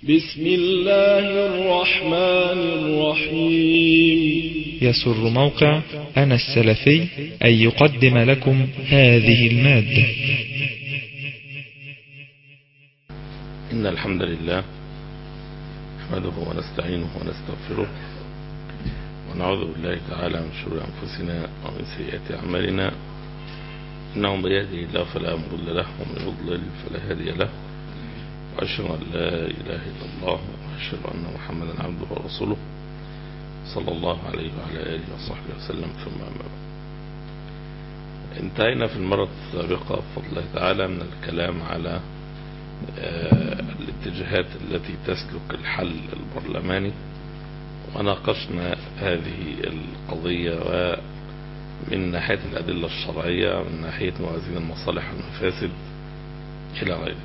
بسم الله الرحمن الرحيم يسر موقع أنا السلفي أن يقدم لكم هذه المادة إن الحمد لله نحمده ونستعينه ونستغفره ونعوذ بالله تعالى من شرور أنفسنا ومن سيئات أعمالنا إنه من يهده الله فلا مضل له ومن يضلل فلا هادي له وأشهد أن لا إله إلا الله وأشهد أن محمدا عبده ورسوله صلى الله عليه وعلى آله وصحبه وسلم ثم أما بعد انتهينا في المرة السابقة بفضل الله تعالى من الكلام على الاتجاهات التي تسلك الحل البرلماني وناقشنا هذه القضية من ناحية الأدلة الشرعية ومن ناحية موازين المصالح والمفاسد إلى غير ذلك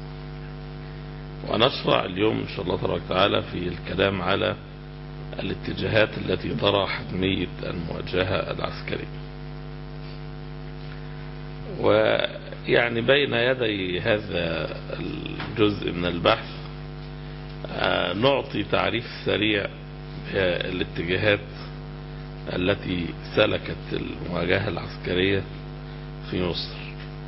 ونشرع اليوم إن شاء الله تبارك وتعالى في الكلام على الاتجاهات التي ترى حتمية المواجهة العسكرية ويعني بين يدي هذا الجزء من البحث نعطي تعريف سريع الاتجاهات التي سلكت المواجهة العسكرية في مصر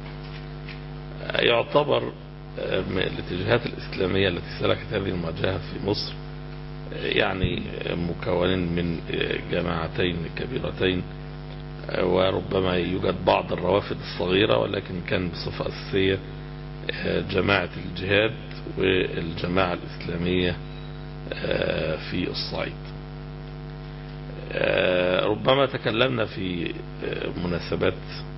يعتبر من الاتجاهات الإسلامية التي سلكت هذه المواجهة في مصر يعني مكون من جماعتين كبيرتين وربما يوجد بعض الروافد الصغيرة ولكن كان بصفة أساسية جماعة الجهاد والجماعة الإسلامية في الصعيد ربما تكلمنا في مناسبات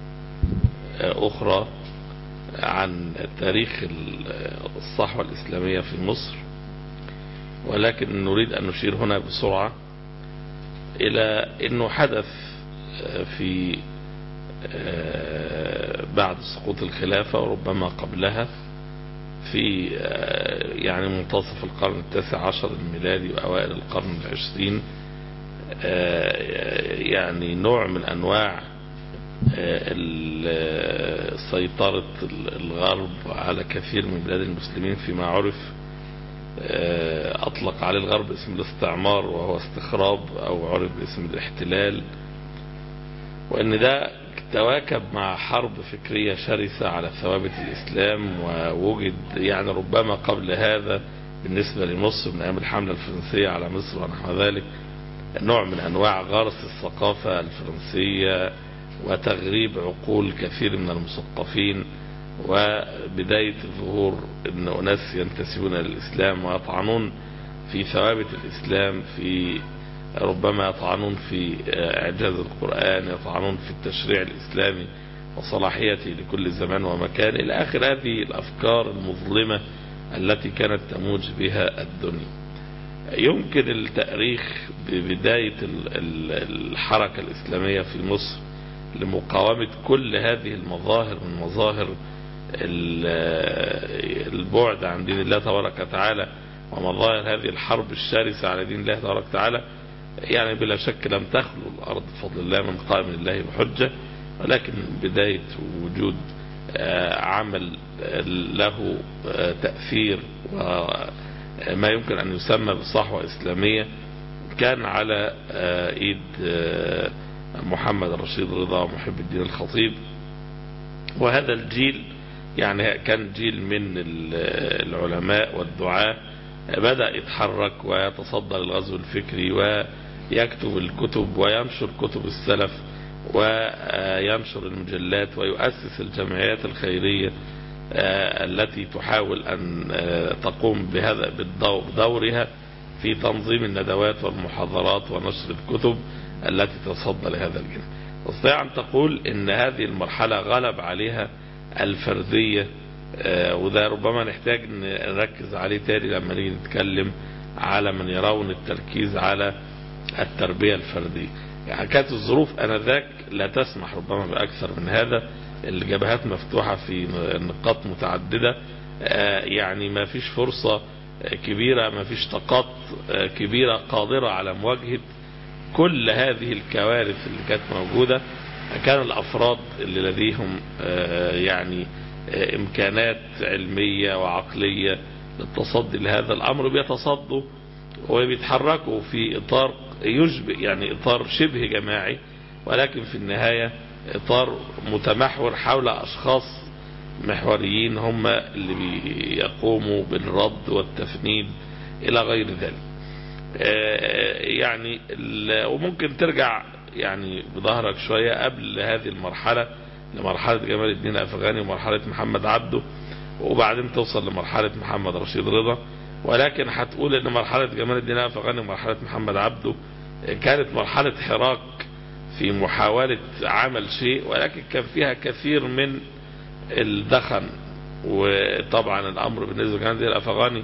أخرى عن تاريخ الصحوة الإسلامية في مصر ولكن نريد أن نشير هنا بسرعة إلى أنه حدث في بعد سقوط الخلافة وربما قبلها في يعني منتصف القرن التاسع عشر الميلادي وأوائل القرن العشرين يعني نوع من أنواع سيطرة الغرب على كثير من بلاد المسلمين فيما عرف أطلق عليه الغرب اسم الاستعمار وهو استخراب أو عرف باسم الاحتلال وأن ده تواكب مع حرب فكرية شرسة على ثوابت الإسلام ووجد يعني ربما قبل هذا بالنسبة لمصر من أيام الحملة الفرنسية على مصر ونحو ذلك نوع من أنواع غرس الثقافة الفرنسية وتغريب عقول كثير من المثقفين وبداية ظهور أن أناس ينتسبون للإسلام ويطعنون في ثوابت الإسلام في ربما يطعنون في إعجاز القرآن يطعنون في التشريع الإسلامي وصلاحيته لكل زمان ومكان إلى آخر هذه الأفكار المظلمة التي كانت تموج بها الدنيا يمكن التأريخ ببداية الحركة الإسلامية في مصر لمقاومة كل هذه المظاهر من مظاهر البعد عن دين الله تبارك وتعالى ومظاهر هذه الحرب الشرسة على دين الله تبارك وتعالى يعني بلا شك لم تخلو الأرض بفضل الله من قائم الله بحجة ولكن بداية وجود عمل له تأثير وما يمكن أن يسمى بالصحوة الإسلامية كان على إيد محمد رشيد رضا ومحب الدين الخطيب وهذا الجيل يعني كان جيل من العلماء والدعاة بدأ يتحرك ويتصدى للغزو الفكري ويكتب الكتب وينشر كتب السلف وينشر المجلات ويؤسس الجمعيات الخيرية التي تحاول أن تقوم بهذا بدورها في تنظيم الندوات والمحاضرات ونشر الكتب التي تصدى لهذا الجنس تستطيع أن تقول أن هذه المرحلة غلب عليها الفردية وده ربما نحتاج نركز عليه تاني لما نيجي نتكلم على من يرون التركيز على التربية الفردية يعني كانت الظروف أنذاك لا تسمح ربما بأكثر من هذا الجبهات مفتوحة في نقاط متعددة يعني ما فيش فرصة كبيرة ما فيش طاقات كبيرة قادرة على مواجهة كل هذه الكوارث اللي كانت موجودة كان الأفراد اللي لديهم يعني إمكانات علمية وعقلية للتصدي لهذا الأمر بيتصدوا وبيتحركوا في إطار يشبه يعني إطار شبه جماعي ولكن في النهاية إطار متمحور حول أشخاص محوريين هم اللي بيقوموا بالرد والتفنيد إلى غير ذلك يعني وممكن ترجع يعني بظهرك شوية قبل هذه المرحلة لمرحلة جمال الدين الأفغاني ومرحلة محمد عبده وبعدين توصل لمرحلة محمد رشيد رضا ولكن هتقول ان مرحلة جمال الدين الأفغاني ومرحلة محمد عبده كانت مرحلة حراك في محاولة عمل شيء ولكن كان فيها كثير من الدخن وطبعا الأمر بالنسبة لجمال الدين الأفغاني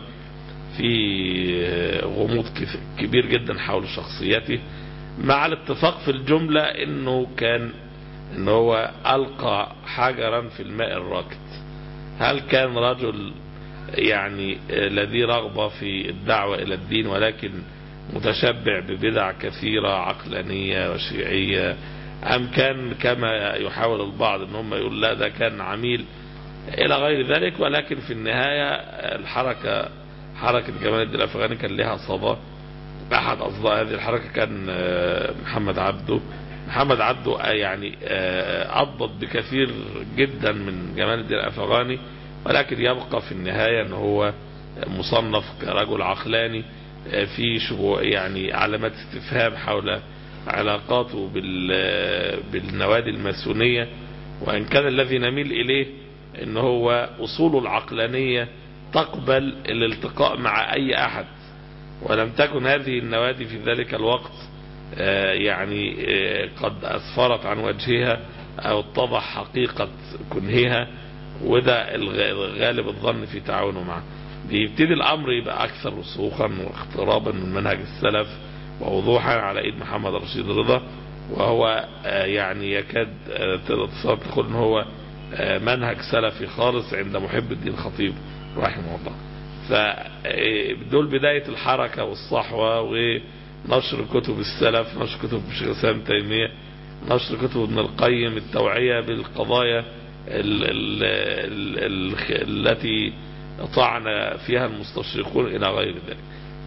في غموض كبير جدا حول شخصيته مع الاتفاق في الجملة انه كان ان هو القى حجرا في الماء الراكد هل كان رجل يعني الذي رغبة في الدعوة الى الدين ولكن متشبع ببدع كثيرة عقلانية وشيعية ام كان كما يحاول البعض ان هم يقول لا ده كان عميل الى غير ذلك ولكن في النهاية الحركة حركة جمال الدين الافغاني كان لها صدى احد اصداء هذه الحركة كان محمد عبده محمد عبده يعني اضبط بكثير جدا من جمال الدين الافغاني ولكن يبقى في النهاية ان هو مصنف كرجل عقلاني في شبه يعني علامات استفهام حول علاقاته بالنوادي الماسونية وان كان الذي نميل اليه ان هو اصوله العقلانية تقبل الالتقاء مع اي احد ولم تكن هذه النوادي في ذلك الوقت يعني قد اسفرت عن وجهها او اتضح حقيقة كنهها وده الغالب الظن في تعاونه معه بيبتدي الامر يبقى اكثر رسوخا واقترابا من منهج السلف ووضوحا على ايد محمد رشيد رضا وهو يعني يكاد تقول ان هو منهج سلفي خالص عند محب الدين الخطيب رحمه الله فدول بداية الحركة والصحوة ونشر كتب السلف نشر كتب شيخ الاسلام تيمية نشر كتب ابن القيم التوعية بالقضايا ال ال ال التي طعن فيها المستشرقون إلى غير ذلك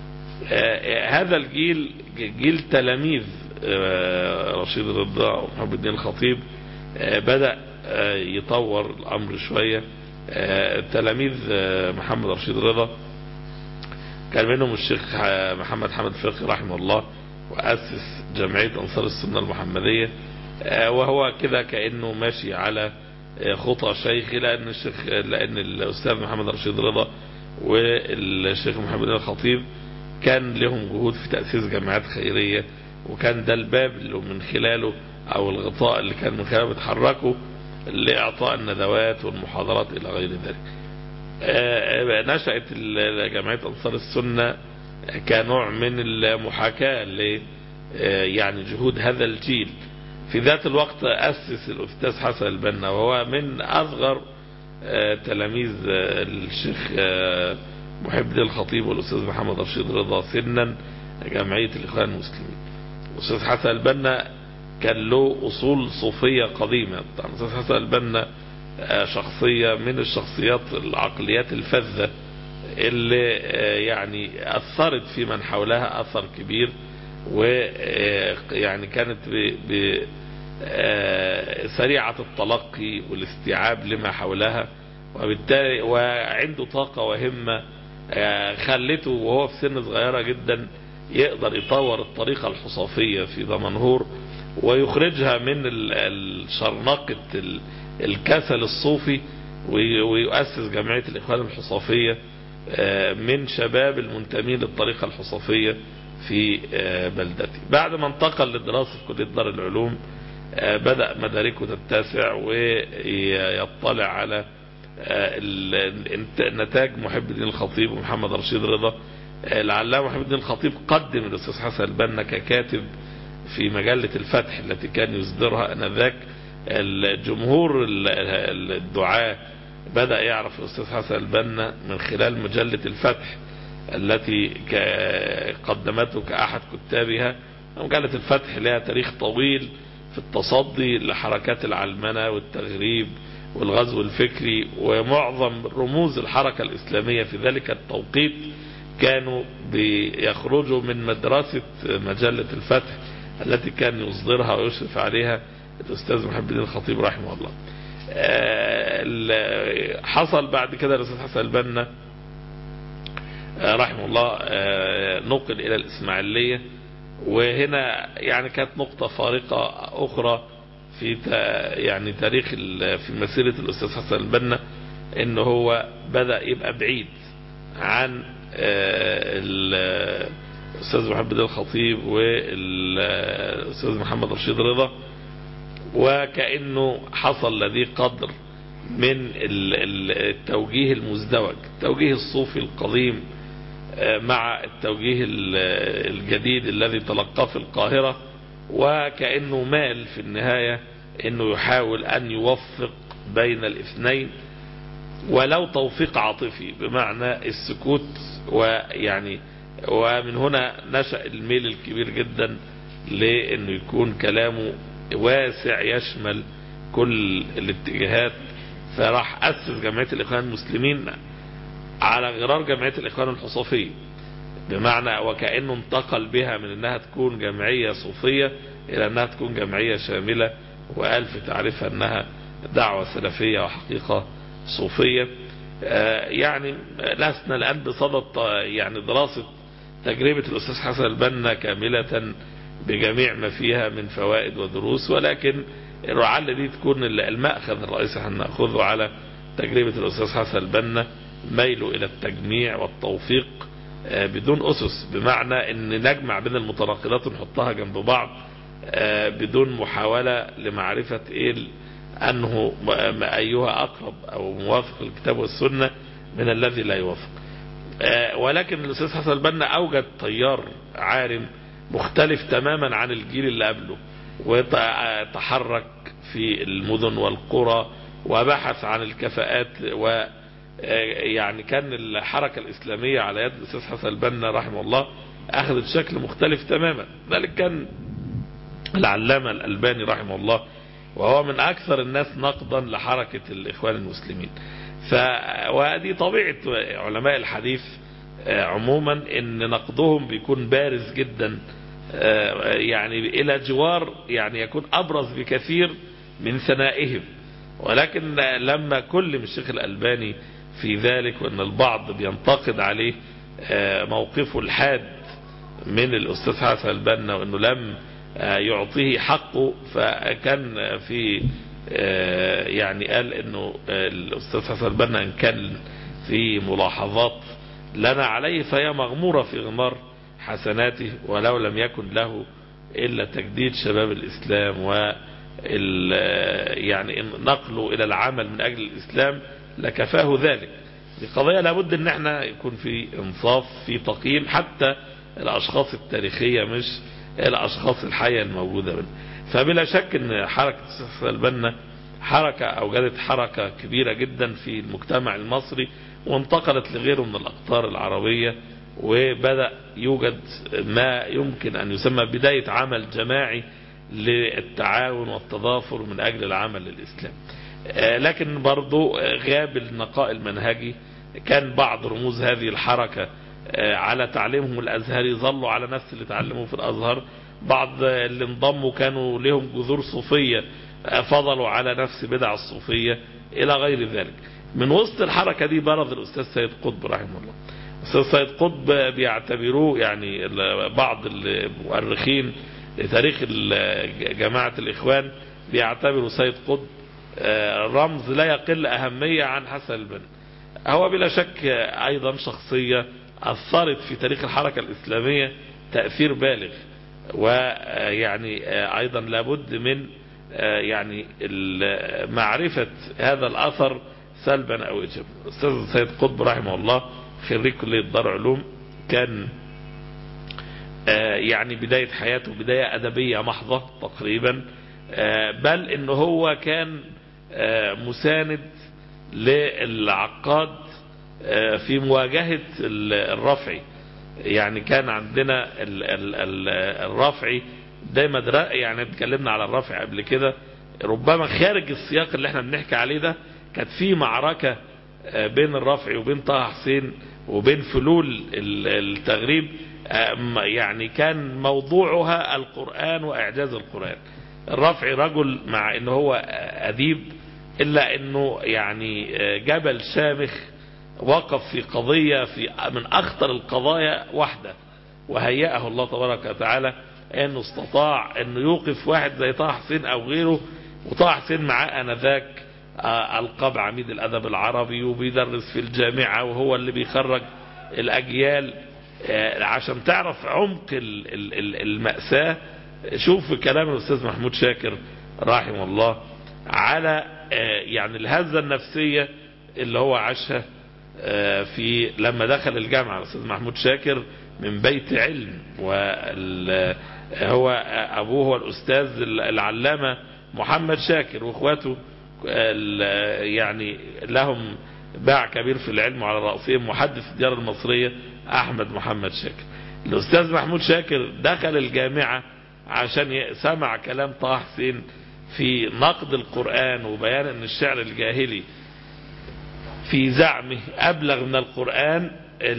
هذا الجيل جيل تلاميذ رشيد رضا ومحب الدين الخطيب بدأ يطور الأمر شوية تلاميذ محمد رشيد رضا كان منهم الشيخ محمد حمد فقي رحمه الله وأسس جمعية أنصار السنة المحمدية وهو كده كأنه ماشي على خطى شيخ لأن الشيخ لأن الأستاذ محمد رشيد رضا والشيخ محمد الخطيب كان لهم جهود في تأسيس جماعات خيرية وكان ده الباب اللي من خلاله أو الغطاء اللي كان من خلاله بيتحركوا لإعطاء الندوات والمحاضرات إلى غير ذلك نشأت جمعية أنصار السنة كنوع من المحاكاة ل يعني جهود هذا الجيل في ذات الوقت أسس الأستاذ حسن البنا وهو من أصغر تلاميذ الشيخ محب الدين الخطيب والأستاذ محمد رشيد رضا سنا جمعية الإخوان المسلمين الأستاذ حسن البنا كان له أصول صوفية قديمة الأستاذ حسن البنا شخصية من الشخصيات العقليات الفذة اللي يعني أثرت في من حولها أثر كبير ويعني كانت ب سريعة التلقي والاستيعاب لما حولها وبالتالي وعنده طاقة وهمة خلته وهو في سن صغيرة جدا يقدر يطور الطريقة الحصافية في دمنهور ويخرجها من الشرنقة الكسل الصوفي ويؤسس جمعية الإخوان الحصافية من شباب المنتمين للطريقة الحصافية في بلدتي بعد ما انتقل للدراسة في كلية دار العلوم بدأ مداركه تتسع ويطلع على نتاج محب الدين الخطيب ومحمد رشيد رضا العلامة محب الدين الخطيب قدم الأستاذ حسن البنا ككاتب في مجلة الفتح التي كان يصدرها انذاك الجمهور الدعاة بدأ يعرف الأستاذ حسن البنا من خلال مجلة الفتح التي قدمته كأحد كتابها مجلة الفتح لها تاريخ طويل في التصدي لحركات العلمنة والتغريب والغزو الفكري ومعظم رموز الحركة الإسلامية في ذلك التوقيت كانوا بيخرجوا من مدرسة مجلة الفتح التي كان يصدرها ويشرف عليها الأستاذ محمد الدين الخطيب رحمه الله حصل بعد كده الأستاذ حسن البنا رحمه الله نقل إلى الإسماعيلية وهنا يعني كانت نقطة فارقة أخرى في يعني تاريخ في مسيرة الأستاذ حسن البنا إن هو بدأ يبقى بعيد عن الأستاذ محمد الخطيب والأستاذ محمد رشيد رضا وكأنه حصل لديه قدر من التوجيه المزدوج التوجيه الصوفي القديم مع التوجيه الجديد الذي تلقاه في القاهرة وكأنه مال في النهاية انه يحاول ان يوفق بين الاثنين ولو توفيق عاطفي بمعنى السكوت ويعني ومن هنا نشأ الميل الكبير جدا لانه يكون كلامه واسع يشمل كل الاتجاهات فراح أسس جمعية الإخوان المسلمين على غرار جمعية الإخوان الحصوفية بمعنى وكأنه انتقل بها من أنها تكون جمعية صوفية إلى أنها تكون جمعية شاملة وقال في تعريفها أنها دعوة سلفية وحقيقة صوفية يعني لسنا الآن بصدد يعني دراسة تجربة الأستاذ حسن البنا كاملة بجميع ما فيها من فوائد ودروس ولكن لعل دي تكون المأخذ الرئيسي هنأخذه على تجربة الأستاذ حسن البنا ميله إلى التجميع والتوفيق بدون أسس بمعنى أن نجمع بين المتناقضات ونحطها جنب بعض بدون محاولة لمعرفة إيه أنه أيها أقرب أو موافق الكتاب والسنة من الذي لا يوافق ولكن الأستاذ حسن البنا أوجد تيار عارم مختلف تماما عن الجيل اللي قبله وتحرك في المدن والقرى وبحث عن الكفاءات و يعني كان الحركة الإسلامية على يد الأستاذ حسن البنا رحمه الله أخذت شكل مختلف تماما ذلك كان العلامة الألباني رحمه الله وهو من أكثر الناس نقدا لحركة الإخوان المسلمين ف ودي طبيعة علماء الحديث عموما ان نقدهم بيكون بارز جدا يعني الى جوار يعني يكون ابرز بكثير من ثنائهم ولكن لما كل من الشيخ الالباني في ذلك وان البعض بينتقد عليه موقفه الحاد من الاستاذ حسن البنا وانه لم يعطيه حقه فكان في يعني قال انه الاستاذ حسن البنا ان كان في ملاحظات لنا عليه فهي مغمورة في غمار حسناته ولو لم يكن له إلا تجديد شباب الإسلام و يعني نقله إلى العمل من أجل الإسلام لكفاه ذلك دي قضية لابد ان احنا يكون في انصاف في تقييم حتى الاشخاص التاريخية مش الاشخاص الحية الموجودة منه فبلا شك ان حركة البنا حركة اوجدت حركة كبيرة جدا في المجتمع المصري وانتقلت لغيره من الأقطار العربية وبدأ يوجد ما يمكن أن يسمى بداية عمل جماعي للتعاون والتضافر من أجل العمل للإسلام لكن برضو غاب النقاء المنهجي كان بعض رموز هذه الحركة على تعليمهم الأزهري ظلوا على نفس اللي تعلموا في الأزهر بعض اللي انضموا كانوا لهم جذور صوفية فضلوا على نفس بدع الصوفية إلى غير ذلك من وسط الحركة دي برز الأستاذ سيد قطب رحمه الله الأستاذ سيد قطب بيعتبروه يعني بعض المؤرخين لتاريخ جماعة الإخوان بيعتبروا سيد قطب رمز لا يقل أهمية عن حسن البنا هو بلا شك أيضا شخصية أثرت في تاريخ الحركة الإسلامية تأثير بالغ ويعني أيضا لابد من يعني معرفة هذا الأثر سلبا او ايجابا الاستاذ سيد قطب رحمه الله خريج كليه دار علوم كان يعني بداية حياته بداية أدبية محضة تقريبا بل إن هو كان مساند للعقاد في مواجهة الرفعي يعني كان عندنا الرفعي دايما يعني اتكلمنا على الرفع قبل كده ربما خارج السياق اللي احنا بنحكي عليه ده كانت في معركة بين الرافعي وبين طه حسين وبين فلول التغريب يعني كان موضوعها القرآن وإعجاز القرآن الرافعي رجل مع انه هو أديب إلا أنه يعني جبل شامخ وقف في قضية في من أخطر القضايا واحدة وهيأه الله تبارك وتعالى أنه استطاع أنه يوقف واحد زي طه حسين أو غيره وطه حسين معاه أنذاك ألقاب عميد الأدب العربي وبيدرس في الجامعة وهو اللي بيخرج الأجيال عشان تعرف عمق المأساة شوف كلام الأستاذ محمود شاكر رحمه الله على يعني الهزة النفسية اللي هو عاشها في لما دخل الجامعة الأستاذ محمود شاكر من بيت علم وهو أبوه هو الأستاذ العلامة محمد شاكر وإخواته يعني لهم باع كبير في العلم وعلى رأسهم محدث الديار المصرية أحمد محمد شاكر الأستاذ محمود شاكر دخل الجامعة عشان سمع كلام طه حسين في نقد القرآن وبيان أن الشعر الجاهلي في زعمه أبلغ من القرآن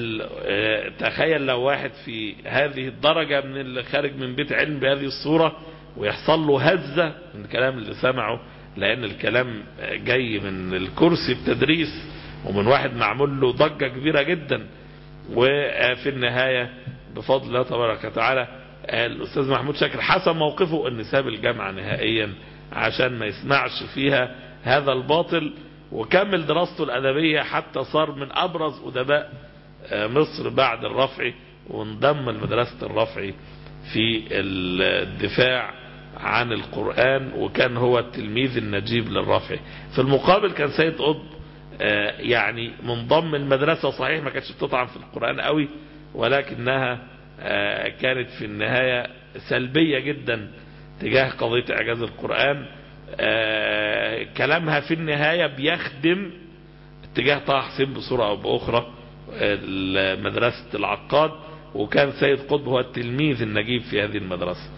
تخيل لو واحد في هذه الدرجة من اللي خارج من بيت علم بهذه الصورة ويحصل له هزة من الكلام اللي سمعه لأن الكلام جاي من الكرسي التدريس ومن واحد معمول له ضجة كبيرة جدا وفي النهاية بفضل الله تبارك وتعالى الأستاذ محمود شاكر حسب موقفه أن ساب الجامعة نهائيا عشان ما يسمعش فيها هذا الباطل وكمل دراسته الأدبية حتى صار من أبرز أدباء مصر بعد الرفعي وانضم لمدرسة الرفعي في الدفاع عن القرآن وكان هو التلميذ النجيب للرفعي في المقابل كان سيد قطب يعني منضم المدرسة صحيح ما كانتش بتطعن في القرآن قوي ولكنها كانت في النهاية سلبية جدا تجاه قضية إعجاز القرآن كلامها في النهاية بيخدم اتجاه طه حسين بصورة أو بأخرى مدرسة العقاد وكان سيد قطب هو التلميذ النجيب في هذه المدرسة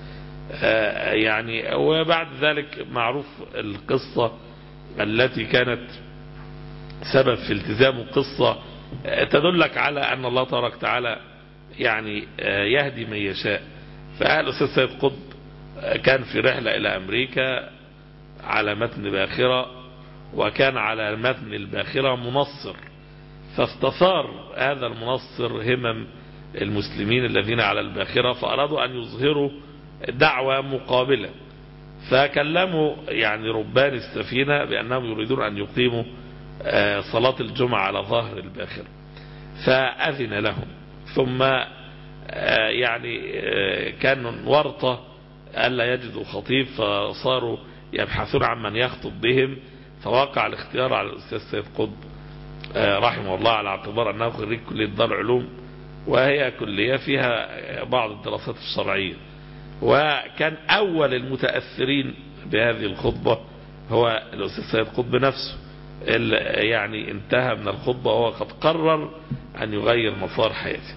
يعني وبعد ذلك معروف القصة التي كانت سبب في التزامه قصة تدلك على أن الله تبارك وتعالى يعني يهدي من يشاء فقال الأستاذ سيد قطب كان في رحلة إلى أمريكا على متن باخرة وكان على متن الباخرة منصر فاستثار هذا المنصر همم المسلمين الذين على الباخرة فأرادوا أن يظهروا دعوة مقابلة فكلموا يعني ربان السفينة بأنهم يريدون أن يقيموا صلاة الجمعة على ظهر الباخرة فأذن لهم ثم يعني كان ورطة ألا يجدوا خطيب فصاروا يبحثون عن من يخطب بهم فوقع الاختيار على الأستاذ سيد قطب رحمه الله على اعتبار أنه خريج كلية دار العلوم وهي كلية فيها بعض الدراسات الشرعية وكان أول المتأثرين بهذه الخطبة هو الأستاذ سيد قطب نفسه يعني انتهى من الخطبة وهو قد قرر أن يغير مسار حياته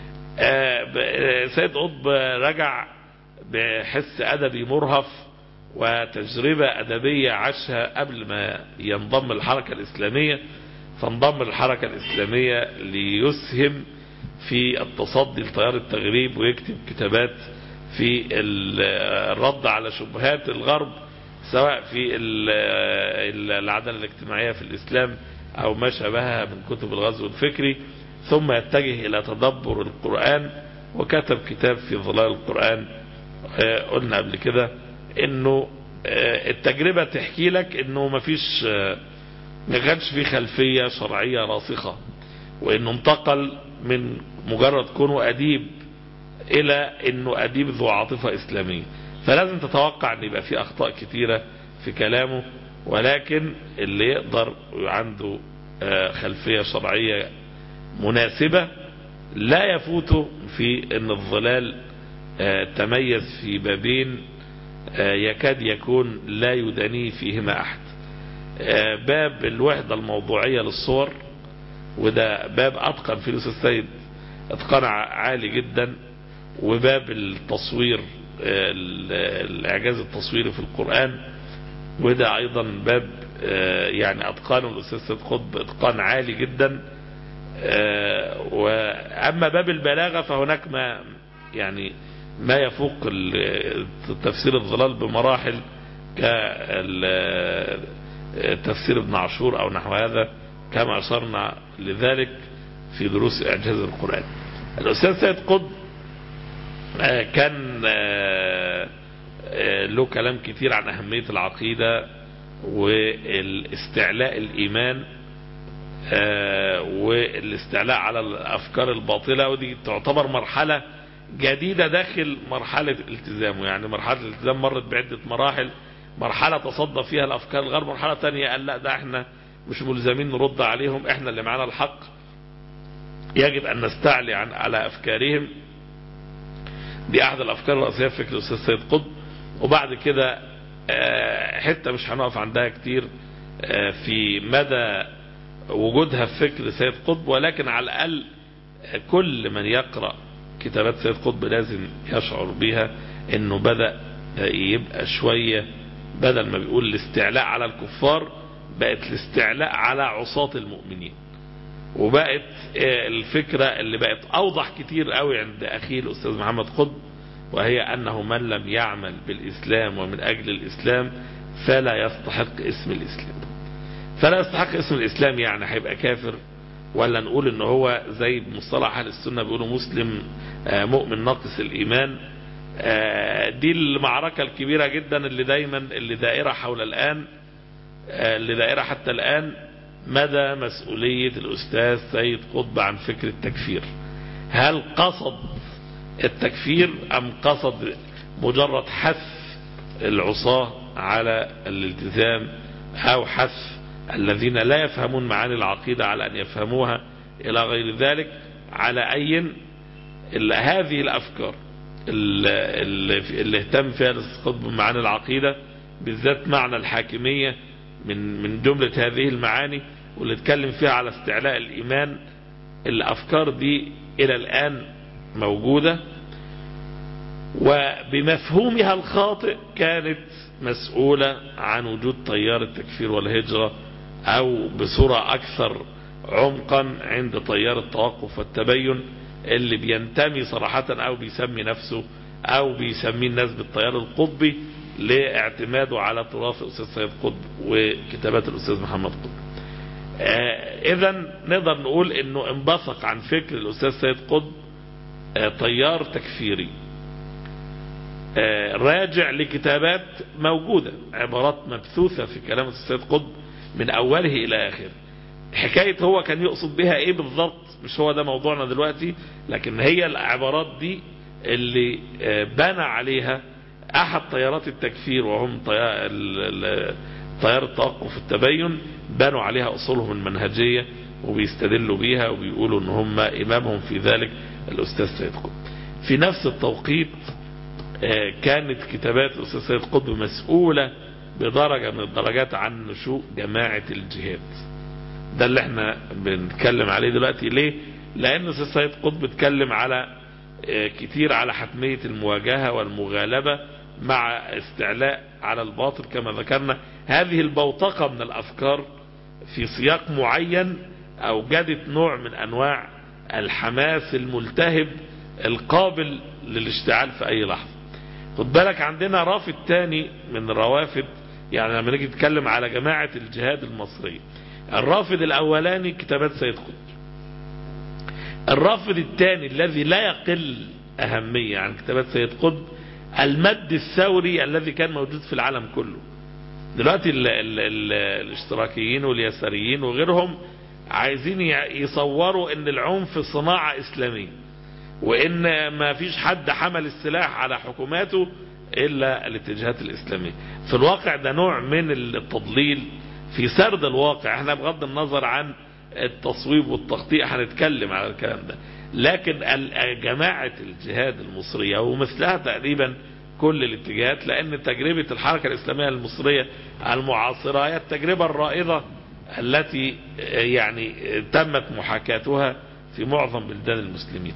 سيد قطب رجع بحس أدبي مرهف وتجربة أدبية عاشها قبل ما ينضم الحركة الإسلامية فانضم الحركة الإسلامية ليسهم في التصدي لتيار التغريب ويكتب كتابات في الرد على شبهات الغرب سواء في العدالة الاجتماعية في الإسلام أو ما شابهها من كتب الغزو الفكري ثم يتجه إلى تدبر القرآن وكتب كتاب في ظلال القرآن قلنا قبل كده انه التجربة تحكي لك انه مفيش ما كانش في خلفية شرعية راسخة وانه انتقل من مجرد كونه اديب الى انه اديب ذو عاطفة اسلامية فلازم تتوقع ان يبقى في اخطاء كتيرة في كلامه ولكن اللي يقدر عنده خلفية شرعية مناسبة لا يفوته في ان الظلال تميز في بابين يكاد يكون لا يدانيه فيهما أحد باب الوحدة الموضوعية للصور وده باب أتقن فيه الأستاذ السيد اتقان عالي جدا وباب التصوير الإعجاز التصويري في القرآن وده ايضا باب يعني اتقانه الاستاذ سيد قطب اتقان عالي جدا واما باب البلاغه فهناك ما يعني ما يفوق تفسير الظلال بمراحل كتفسير ابن عاشور او نحو هذا كما اشرنا لذلك في دروس اعجاز القران الاستاذ سيد قطب كان له كلام كتير عن أهمية العقيدة والاستعلاء الإيمان والاستعلاء على الأفكار الباطلة ودي تعتبر مرحلة جديدة داخل مرحلة الالتزامه يعني مرحلة الالتزام مرت بعدة مراحل مرحلة تصدى فيها الأفكار الغير مرحلة تانية قال لا ده احنا مش ملزمين نرد عليهم احنا اللي معانا الحق يجب أن نستعلي عن على أفكارهم دي أحد الأفكار الرئيسية في فكر الأستاذ سيد قطب وبعد كده حتة مش هنقف عندها كتير في مدى وجودها في فكر سيد قطب ولكن على الأقل كل من يقرأ كتابات سيد قطب لازم يشعر بها انه بدأ يبقى شوية بدل ما بيقول الاستعلاء على الكفار بقت الاستعلاء على عصاة المؤمنين وبقت الفكرة اللي بقت اوضح كتير قوي عند اخيه الاستاذ محمد قطب وهي انه من لم يعمل بالاسلام ومن اجل الاسلام فلا يستحق اسم الاسلام فلا يستحق اسم الاسلام يعني هيبقى كافر ولا نقول ان هو زي مصطلح اهل السنة بيقولوا مسلم مؤمن ناقص الايمان دي المعركة الكبيرة جدا اللي دايما اللي دائرة حول الان اللي دائرة حتى الان مدى مسؤولية الاستاذ سيد قطب عن فكر التكفير هل قصد التكفير ام قصد مجرد حث العصاة على الالتزام او حث الذين لا يفهمون معاني العقيدة على أن يفهموها إلى غير ذلك على أي هذه الأفكار اللي, اللي اهتم فيها الاستقاط بمعاني العقيدة بالذات معنى الحاكمية من من جملة هذه المعاني واللي اتكلم فيها على استعلاء الإيمان الأفكار دي إلى الآن موجودة وبمفهومها الخاطئ كانت مسؤولة عن وجود تيار التكفير والهجرة او بصورة اكثر عمقا عند تيار التوقف والتبين اللي بينتمي صراحة او بيسمي نفسه او بيسميه الناس بالتيار القطبي لاعتماده على تراث الاستاذ سيد قطب وكتابات الاستاذ محمد قطب آه اذا نقدر نقول انه انبثق عن فكر الاستاذ سيد قطب آه تيار تكفيري آه راجع لكتابات موجودة عبارات مبثوثة في كلام السيد قطب من أوله إلى آخره حكاية هو كان يقصد بها إيه بالضبط مش هو ده موضوعنا دلوقتي لكن هي العبارات دي اللي بنى عليها أحد طيارات التكفير وهم طيار التوقف التبين بنوا عليها أصولهم المنهجية وبيستدلوا بيها وبيقولوا ان هم إمامهم في ذلك الأستاذ سيد قطب في نفس التوقيت كانت كتابات الأستاذ سيد قطب مسؤولة بدرجة من الدرجات عن نشوء جماعة الجهاد ده اللي احنا بنتكلم عليه دلوقتي ليه لأن الأستاذ سيد قطب اتكلم على كتير على حتمية المواجهة والمغالبة مع استعلاء على الباطل كما ذكرنا هذه البوتقة من الأفكار في سياق معين أوجدت نوع من أنواع الحماس الملتهب القابل للاشتعال في أي لحظة خد بالك عندنا رافد تاني من الروافد يعني لما نيجي نتكلم على جماعة الجهاد المصري الرافد الأولاني كتابات سيد قطب الرافد الثاني الذي لا يقل أهمية عن كتابات سيد قطب المد الثوري الذي كان موجود في العالم كله دلوقتي ال ال ال الاشتراكيين واليساريين وغيرهم عايزين يصوروا ان العنف صناعة اسلامية وان ما فيش حد حمل السلاح على حكوماته الا الاتجاهات الاسلامية في الواقع ده نوع من التضليل في سرد الواقع احنا بغض النظر عن التصويب والتخطيط هنتكلم على الكلام ده لكن جماعة الجهاد المصرية ومثلها تقريبا كل الاتجاهات لان تجربة الحركة الاسلامية المصرية المعاصرة هي التجربة الرائدة التي يعني تمت محاكاتها في معظم بلدان المسلمين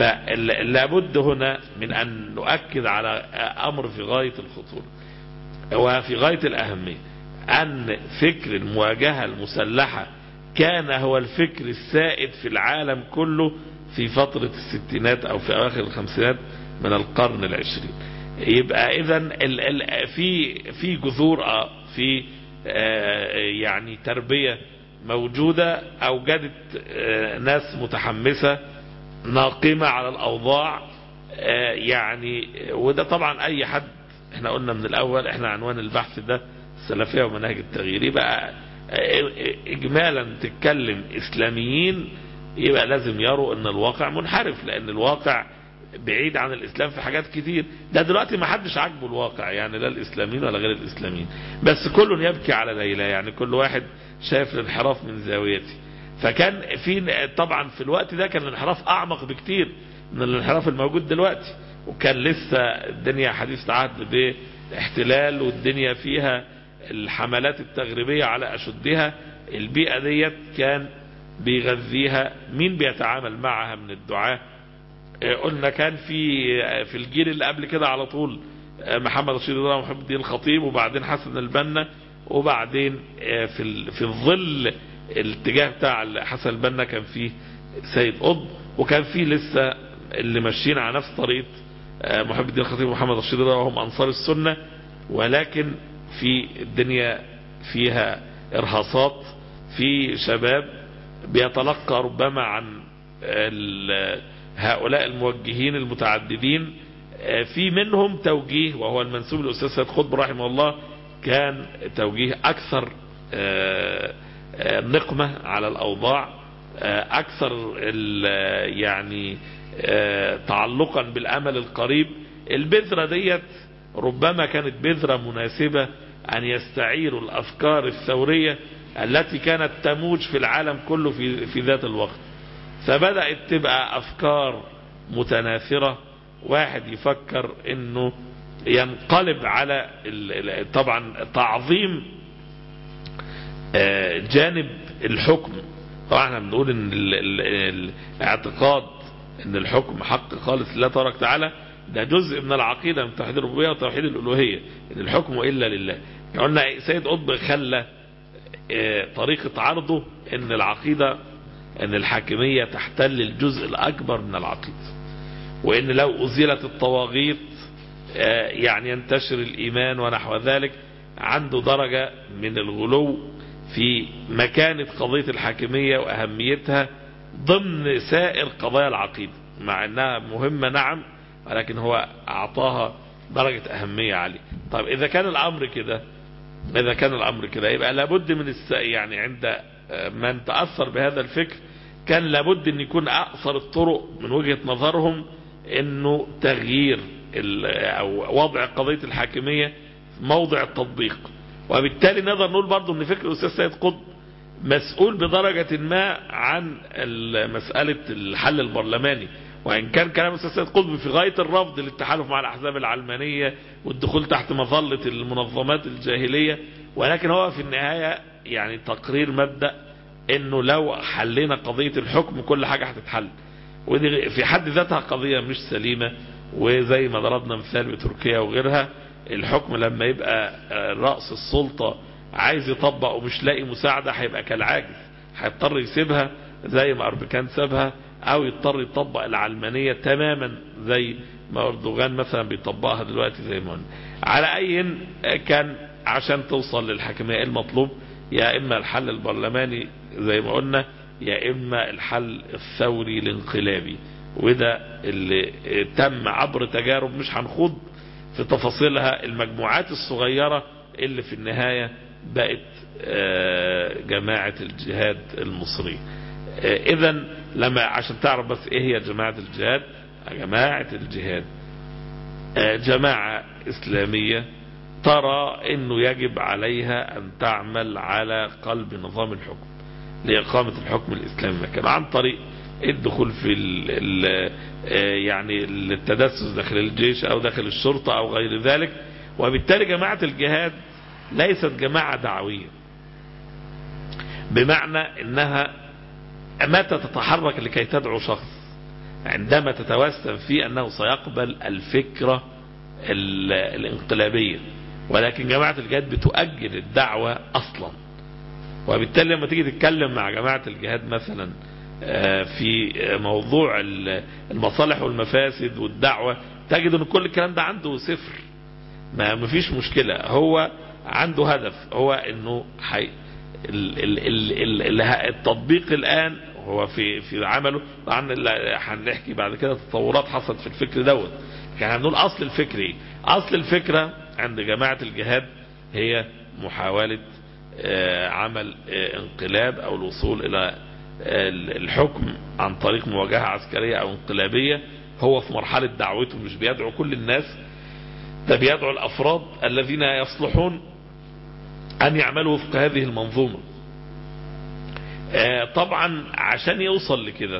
فلابد هنا من ان نؤكد على امر في غاية الخطورة وفي غاية الأهمية أن فكر المواجهة المسلحة كان هو الفكر السائد في العالم كله في فترة الستينات أو في أواخر الخمسينات من القرن العشرين يبقى إذا في في جذور آه في آه يعني تربية موجودة أوجدت آه ناس متحمسة ناقمة على الأوضاع يعني وده طبعا أي حد احنا قلنا من الأول احنا عنوان البحث ده السلفية ومناهج التغيير يبقى إجمالا تتكلم إسلاميين يبقى لازم يروا ان الواقع منحرف لان الواقع بعيد عن الاسلام في حاجات كتير ده دلوقتي ما حدش عاجبه الواقع يعني لا الاسلاميين ولا غير الاسلاميين بس كل يبكي على ليلى يعني كل واحد شايف الانحراف من زاويته فكان في طبعا في الوقت ده كان الانحراف اعمق بكتير من الانحراف الموجود دلوقتي وكان لسه الدنيا حديث عهد باحتلال والدنيا فيها الحملات التغريبية على اشدها البيئة ديت كان بيغذيها مين بيتعامل معها من الدعاة قلنا كان في في الجيل اللي قبل كده على طول محمد رشيد الله ومحمد الدين الخطيب وبعدين حسن البنا وبعدين في في الظل الاتجاه بتاع حسن البنا كان فيه سيد قطب وكان فيه لسه اللي ماشيين على نفس طريقه محمد الدين الخطيب ومحمد رشيد الله وهم انصار السنه ولكن في الدنيا فيها ارهاصات في شباب بيتلقى ربما عن هؤلاء الموجهين المتعددين في منهم توجيه وهو المنسوب للأستاذ سيد قطب رحمه الله كان توجيه أكثر نقمة على الأوضاع أكثر يعني تعلقا بالأمل القريب البذرة ديت ربما كانت بذرة مناسبة أن يستعيروا الأفكار الثورية التي كانت تموج في العالم كله في, في ذات الوقت فبدأت تبقى أفكار متناثرة واحد يفكر انه ينقلب على طبعا تعظيم جانب الحكم طبعا احنا بنقول ان الاعتقاد ان الحكم حق خالص لله تبارك وتعالى ده جزء من العقيدة من توحيد الربوبية وتوحيد الألوهية ان الحكم إلا لله قلنا سيد قطب خلى طريقة عرضه ان العقيدة ان الحاكمية تحتل الجزء الأكبر من العقيدة وان لو أزيلت الطواغيت يعني ينتشر الإيمان ونحو ذلك عنده درجة من الغلو في مكانة قضية الحاكمية وأهميتها ضمن سائر قضايا العقيدة مع أنها مهمة نعم ولكن هو أعطاها درجة أهمية عالية طيب إذا كان الأمر كده إذا كان الأمر كده يبقى لابد من الس... يعني عند من تأثر بهذا الفكر كان لابد أن يكون أقصر الطرق من وجهة نظرهم أنه تغيير ال... أو وضع قضية الحاكمية موضع التطبيق وبالتالي نقدر نقول برضه ان فكر الاستاذ سيد قطب مسؤول بدرجة ما عن مسألة الحل البرلماني وإن كان كلام الاستاذ سيد قطب في غاية الرفض للتحالف مع الأحزاب العلمانية والدخول تحت مظلة المنظمات الجاهلية ولكن هو في النهاية يعني تقرير مبدأ انه لو حلينا قضية الحكم كل حاجة هتتحل ودي في حد ذاتها قضية مش سليمة وزي ما ضربنا مثال بتركيا وغيرها الحكم لما يبقى رأس السلطة عايز يطبق ومش لاقي مساعدة هيبقى كالعاجز هيضطر يسيبها زي ما أربكان سابها او يضطر يطبق العلمانية تماما زي ما أردوغان مثلا بيطبقها دلوقتي زي ما قلنا على اي كان عشان توصل للحكمية المطلوب يا اما الحل البرلماني زي ما قلنا يا اما الحل الثوري الانقلابي وده اللي تم عبر تجارب مش هنخوض في تفاصيلها المجموعات الصغيرة اللي في النهاية بقت جماعة الجهاد المصري اذا لما عشان تعرف بس ايه هي جماعة الجهاد جماعة الجهاد جماعة اسلامية ترى انه يجب عليها ان تعمل على قلب نظام الحكم لإقامة الحكم الاسلامي مكان عن طريق الدخول في ال ال يعني التدسس داخل الجيش او داخل الشرطة او غير ذلك وبالتالي جماعة الجهاد ليست جماعة دعوية بمعنى انها متى تتحرك لكي تدعو شخص عندما تتوسم في انه سيقبل الفكرة الانقلابية ولكن جماعة الجهاد بتؤجل الدعوة اصلا وبالتالي لما تيجي تتكلم مع جماعة الجهاد مثلا في موضوع المصالح والمفاسد والدعوة تجد ان كل الكلام ده عنده صفر ما مفيش مشكلة هو عنده هدف هو انه حي التطبيق الان هو في في عمله طبعا هنحكي بعد كده تطورات حصلت في الفكر دوت كان هنقول اصل الفكر ايه اصل الفكرة عند جماعة الجهاد هي محاولة عمل انقلاب او الوصول الى الحكم عن طريق مواجهة عسكرية او انقلابية هو في مرحلة دعوته مش بيدعو كل الناس ده بيدعو الافراد الذين يصلحون ان يعملوا وفق هذه المنظومة طبعا عشان يوصل لكده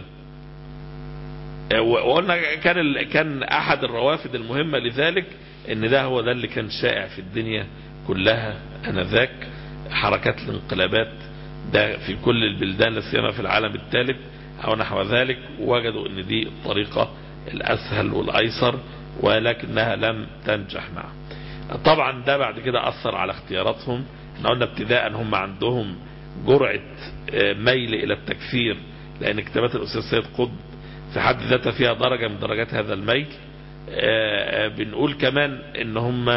وقلنا كان كان احد الروافد المهمة لذلك ان ده هو ده اللي كان شائع في الدنيا كلها انذاك حركات الانقلابات ده في كل البلدان لا سيما في العالم الثالث او نحو ذلك وجدوا ان دي الطريقة الاسهل والايسر ولكنها لم تنجح معه طبعا ده بعد كده اثر على اختياراتهم احنا قلنا ابتداء هم عندهم جرعة ميل الى التكفير لان كتابات الاستاذ سيد قطب في حد ذاتها فيها درجة من درجات هذا الميل بنقول كمان ان هم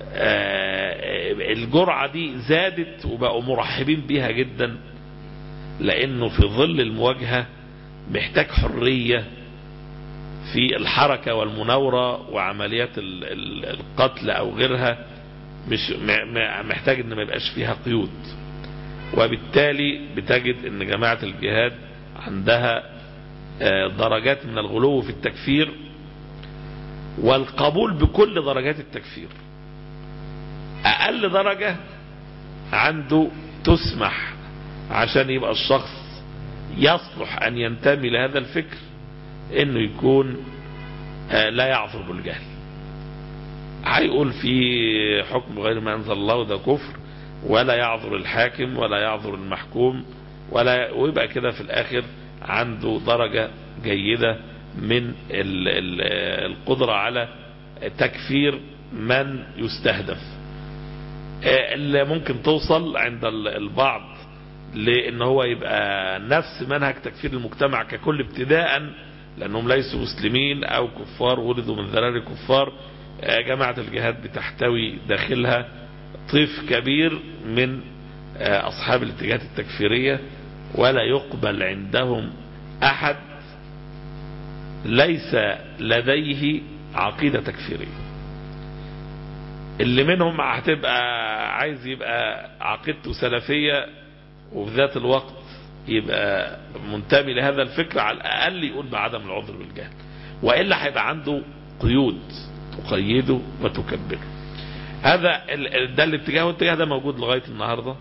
الجرعة دي زادت وبقوا مرحبين بيها جدا لانه في ظل المواجهة محتاج حرية في الحركة والمناورة وعمليات القتل او غيرها مش محتاج ان ما يبقاش فيها قيود وبالتالي بتجد ان جماعة الجهاد عندها درجات من الغلو في التكفير والقبول بكل درجات التكفير اقل درجة عنده تسمح عشان يبقى الشخص يصلح ان ينتمي لهذا الفكر انه يكون لا يعذر بالجهل هيقول في حكم غير ما انزل الله ده كفر ولا يعذر الحاكم ولا يعذر المحكوم ولا ويبقى كده في الاخر عنده درجة جيدة من القدرة على تكفير من يستهدف اللي ممكن توصل عند البعض لان هو يبقى نفس منهج تكفير المجتمع ككل ابتداء لانهم ليسوا مسلمين او كفار ولدوا من ذراري كفار جماعة الجهاد بتحتوي داخلها طيف كبير من اصحاب الاتجاهات التكفيرية ولا يقبل عندهم احد ليس لديه عقيدة تكفيرية اللي منهم هتبقى عايز يبقى عقيدته سلفية وفي ذات الوقت يبقى منتمي لهذا الفكر على الأقل يقول بعدم العذر بالجهل وإلا هيبقى عنده قيود تقيده وتكبره هذا ده الاتجاه والاتجاه ده موجود لغاية النهاردة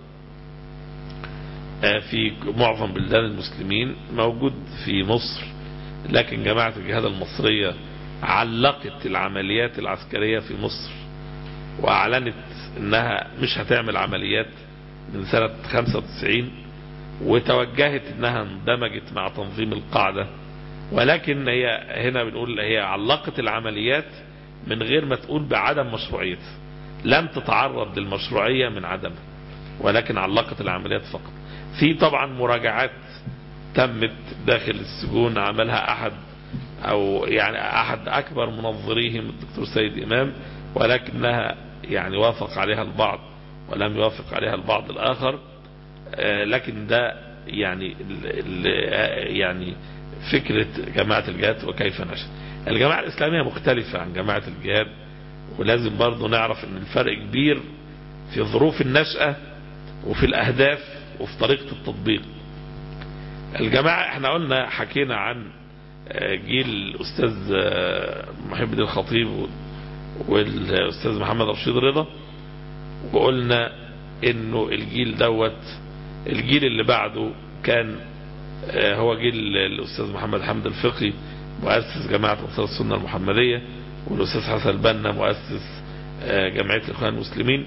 في معظم بلدان المسلمين موجود في مصر لكن جماعة الجهاد المصرية علقت العمليات العسكرية في مصر واعلنت انها مش هتعمل عمليات من سنة 95 وتوجهت انها اندمجت مع تنظيم القاعدة ولكن هي هنا بنقول هي علقت العمليات من غير ما تقول بعدم مشروعيتها لم تتعرض للمشروعية من عدمها ولكن علقت العمليات فقط في طبعا مراجعات تمت داخل السجون عملها احد او يعني احد اكبر منظريهم الدكتور سيد امام ولكنها يعني وافق عليها البعض ولم يوافق عليها البعض الاخر لكن ده يعني يعني فكرة جماعة الجهاد وكيف نشأت الجماعة الاسلامية مختلفة عن جماعة الجهاد ولازم برضو نعرف ان الفرق كبير في ظروف النشأة وفي الاهداف وفي طريقة التطبيق الجماعة احنا قلنا حكينا عن جيل الاستاذ محب الدين الخطيب والاستاذ محمد رشيد رضا وقلنا انه الجيل دوت الجيل اللي بعده كان هو جيل الاستاذ محمد حمد الفقي مؤسس جماعة انصار السنة المحمدية والاستاذ حسن البنا مؤسس جمعية الاخوان المسلمين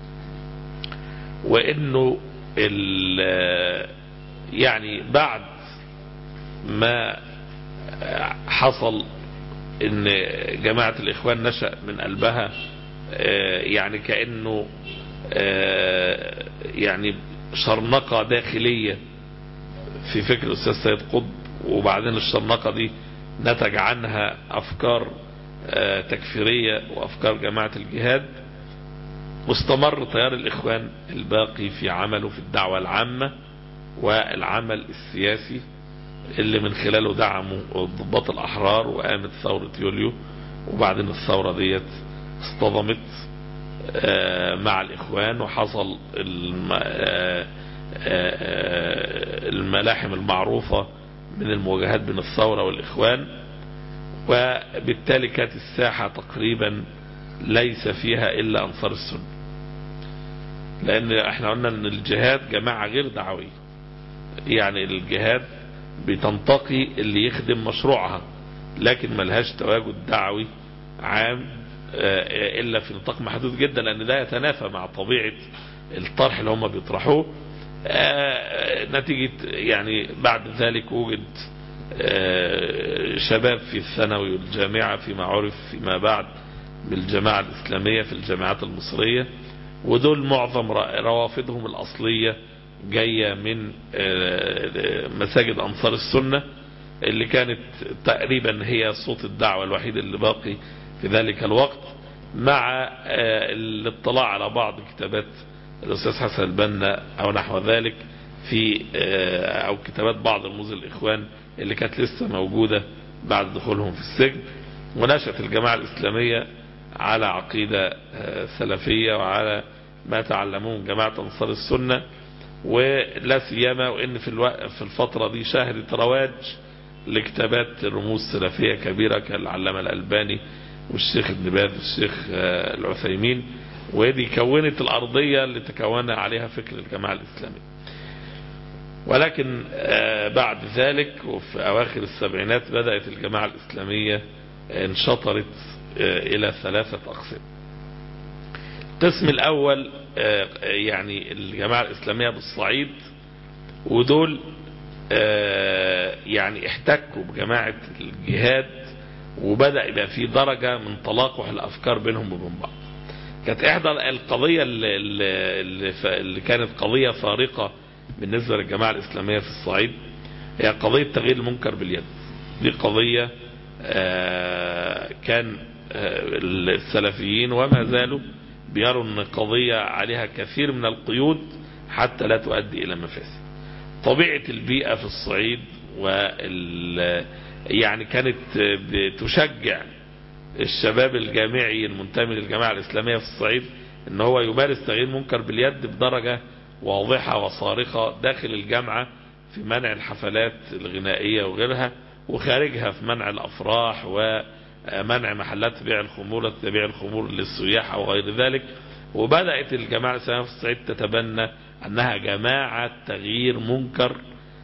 وانه يعني بعد ما حصل ان جماعة الاخوان نشأ من قلبها يعني كأنه يعني شرنقة داخلية في فكر الأستاذ سيد قطب وبعدين الشرنقة دي نتج عنها أفكار تكفيرية وأفكار جماعة الجهاد واستمر تيار الإخوان الباقي في عمله في الدعوة العامة والعمل السياسي اللي من خلاله دعموا ضباط الأحرار وقامت ثورة يوليو وبعدين الثورة ديت اصطدمت مع الإخوان وحصل الملاحم المعروفة من المواجهات بين الثورة والإخوان وبالتالي كانت الساحة تقريبا ليس فيها إلا أنصار السنة لأن احنا قلنا أن الجهاد جماعة غير دعوية يعني الجهاد بتنتقي اللي يخدم مشروعها لكن ملهاش تواجد دعوي عام إلا في نطاق محدود جدا لأن ده يتنافى مع طبيعة الطرح اللي هم بيطرحوه نتيجة يعني بعد ذلك وجد شباب في الثانوي والجامعة فيما عرف فيما بعد بالجماعة الإسلامية في الجامعات المصرية ودول معظم روافدهم الأصلية جاية من مساجد أنصار السنة اللي كانت تقريبا هي صوت الدعوة الوحيد اللي باقي في ذلك الوقت مع الاطلاع على بعض كتابات الأستاذ حسن البنا أو نحو ذلك في أو كتابات بعض رموز الإخوان اللي كانت لسه موجودة بعد دخولهم في السجن ونشأت الجماعة الإسلامية على عقيدة سلفية وعلى ما تعلموه من جماعة أنصار السنة ولا سيما وإن في, الوقت في الفترة دي شهدت رواج لكتابات رموز سلفية كبيرة كالعلامة الألباني والشيخ ابن باز والشيخ العثيمين ودي كونت الأرضية اللي تكون عليها فكر الجماعة الإسلامية ولكن بعد ذلك وفي أواخر السبعينات بدأت الجماعة الإسلامية انشطرت إلى ثلاثة أقسام القسم الأول يعني الجماعة الإسلامية بالصعيد ودول يعني احتكوا بجماعة الجهاد وبدأ يبقى في درجة من تلاقح الأفكار بينهم وبين بعض كانت إحدى القضية اللي, اللي, اللي كانت قضية فارقة بالنسبة للجماعة الإسلامية في الصعيد هي قضية تغيير المنكر باليد دي قضية كان السلفيين وما زالوا بيروا ان قضية عليها كثير من القيود حتى لا تؤدي الى مفاسد طبيعة البيئة في الصعيد وال يعني كانت بتشجع الشباب الجامعي المنتمي للجماعة الإسلامية في الصعيد ان هو يمارس تغيير منكر باليد بدرجة واضحة وصارخة داخل الجامعة في منع الحفلات الغنائية وغيرها وخارجها في منع الأفراح ومنع محلات بيع الخمور بيع الخمور للسياح أو غير ذلك وبدأت الجماعة الإسلامية في الصعيد تتبنى أنها جماعة تغيير منكر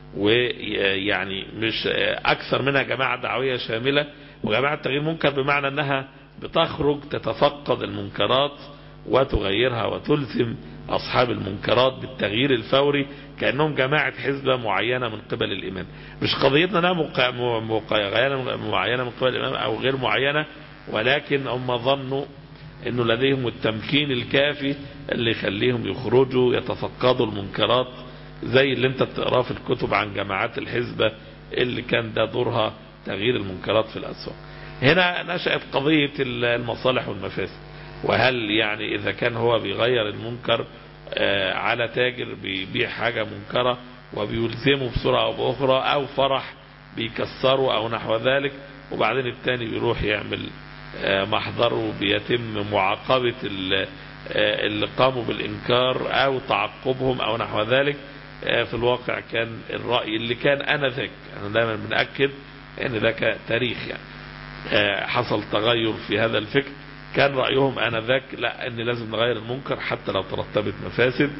ويعني مش أكثر منها جماعة دعوية شاملة وجماعة تغيير منكر بمعنى أنها بتخرج تتفقد المنكرات وتغيرها وتلزم أصحاب المنكرات بالتغيير الفوري كأنهم جماعة حزبة معينة من قبل الإمام مش قضيتنا انها مقاينة معينة من قبل الإمام أو غير معينة ولكن هم ظنوا أنه لديهم التمكين الكافي اللي يخليهم يخرجوا يتفقدوا المنكرات زي اللي انت بتقراه في الكتب عن جماعات الحزبة اللي كان ده دورها تغيير المنكرات في الأسواق هنا نشأت قضية المصالح والمفاسد وهل يعني إذا كان هو بيغير المنكر على تاجر بيبيع حاجة منكرة وبيلزمه بسرعة أو بأخرى أو فرح بيكسره أو نحو ذلك وبعدين التاني بيروح يعمل محضره بيتم معاقبة اللي قاموا بالإنكار أو تعقبهم أو نحو ذلك في الواقع كان الرأي اللي كان أنذاك أنا دائما بنأكد أن ده تاريخ يعني حصل تغير في هذا الفكر كان رأيهم آنذاك لا أن لازم نغير المنكر حتى لو ترتبت مفاسد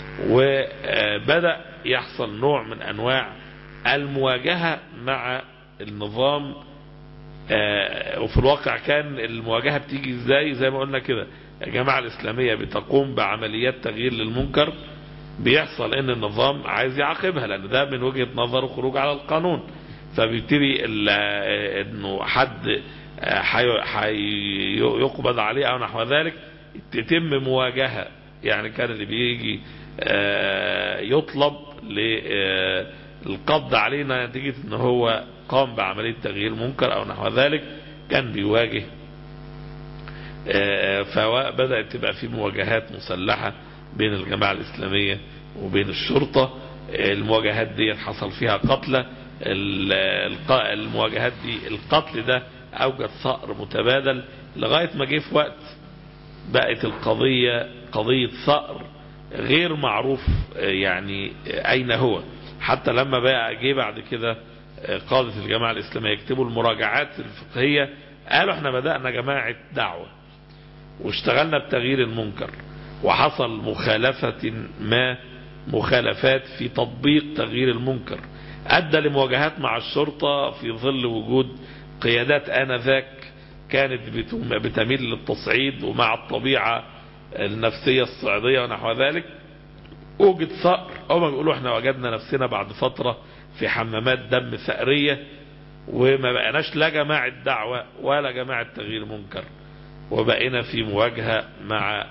وبدأ يحصل نوع من أنواع المواجهة مع النظام وفي الواقع كان المواجهة بتيجي ازاي زي ما قلنا كده الجماعة الإسلامية بتقوم بعمليات تغيير للمنكر بيحصل ان النظام عايز يعاقبها لان ده من وجهة نظره خروج على القانون فبيبتدي انه حد يقبض عليه او نحو ذلك تتم مواجهة يعني كان اللي بيجي يطلب للقبض علينا نتيجة ان هو قام بعملية تغيير منكر او نحو ذلك كان بيواجه فبدأت تبقى في مواجهات مسلحة بين الجماعة الإسلامية وبين الشرطة المواجهات دي حصل فيها قتلى المواجهات دي القتل ده أوجد ثأر متبادل لغاية ما جه في وقت بقت القضية قضية ثأر غير معروف يعني أين هو حتى لما بقى جه بعد كده قادة الجماعة الإسلامية يكتبوا المراجعات الفقهية قالوا احنا بدأنا جماعة دعوة واشتغلنا بتغيير المنكر وحصل مخالفة ما مخالفات في تطبيق تغيير المنكر أدى لمواجهات مع الشرطة في ظل وجود قيادات آنذاك كانت بتميل للتصعيد ومع الطبيعة النفسية الصعيدية ونحو ذلك وجد ثأر هما بيقولوا احنا وجدنا نفسنا بعد فترة في حمامات دم ثأرية وما بقناش لا جماعة دعوة ولا جماعة تغيير منكر وبقينا في مواجهة مع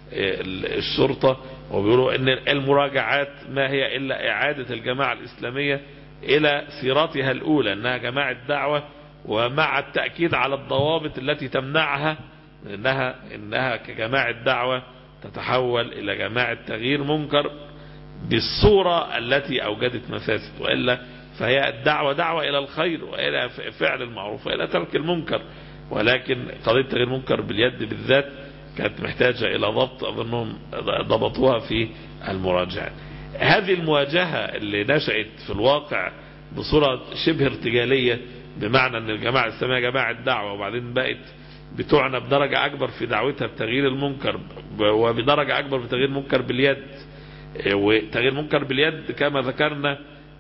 الشرطة وبيقولوا ان المراجعات ما هي الا اعادة الجماعة الاسلامية الى سيرتها الاولى انها جماعة دعوة ومع التأكيد على الضوابط التي تمنعها انها انها كجماعة دعوة تتحول الى جماعة تغيير منكر بالصورة التي اوجدت مفاسد وإلا فهي الدعوة دعوة الى الخير والى فعل المعروف والى ترك المنكر ولكن قضية تغيير المنكر باليد بالذات كانت محتاجة الى ضبط اظنهم ضبطوها في المراجعات هذه المواجهة اللي نشأت في الواقع بصورة شبه ارتجالية بمعنى ان الجماعة الاسلامية جماعة دعوة وبعدين بقت بتعنى بدرجة اكبر في دعوتها بتغيير المنكر وبدرجة اكبر في تغيير المنكر باليد وتغيير المنكر باليد كما ذكرنا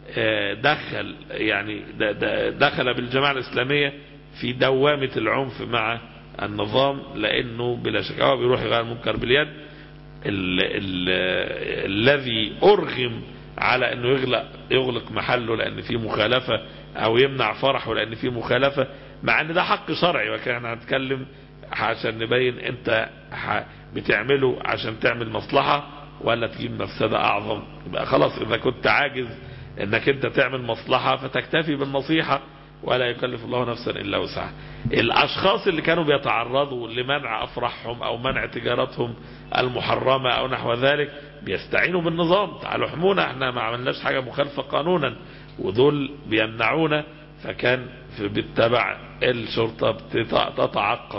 دخل يعني دخل بالجماعة الاسلامية في دوامة العنف مع النظام لانه بلا شك هو بيروح يغير المنكر باليد ال ال الذي ارغم على انه يغلق يغلق محله لان في مخالفة او يمنع فرحه لان في مخالفة مع ان ده حق شرعي وكان هنتكلم عشان نبين انت بتعمله عشان تعمل مصلحة ولا تجيب مفسدة اعظم يبقى خلاص اذا كنت عاجز انك انت تعمل مصلحة فتكتفي بالنصيحة ولا يكلف الله نفسا الا وسعها الاشخاص اللي كانوا بيتعرضوا لمنع افراحهم او منع تجارتهم المحرمة او نحو ذلك بيستعينوا بالنظام تعالوا احمونا احنا ما عملناش حاجة مخالفة قانونا ودول بيمنعونا فكان في بالتبع الشرطة تتعقب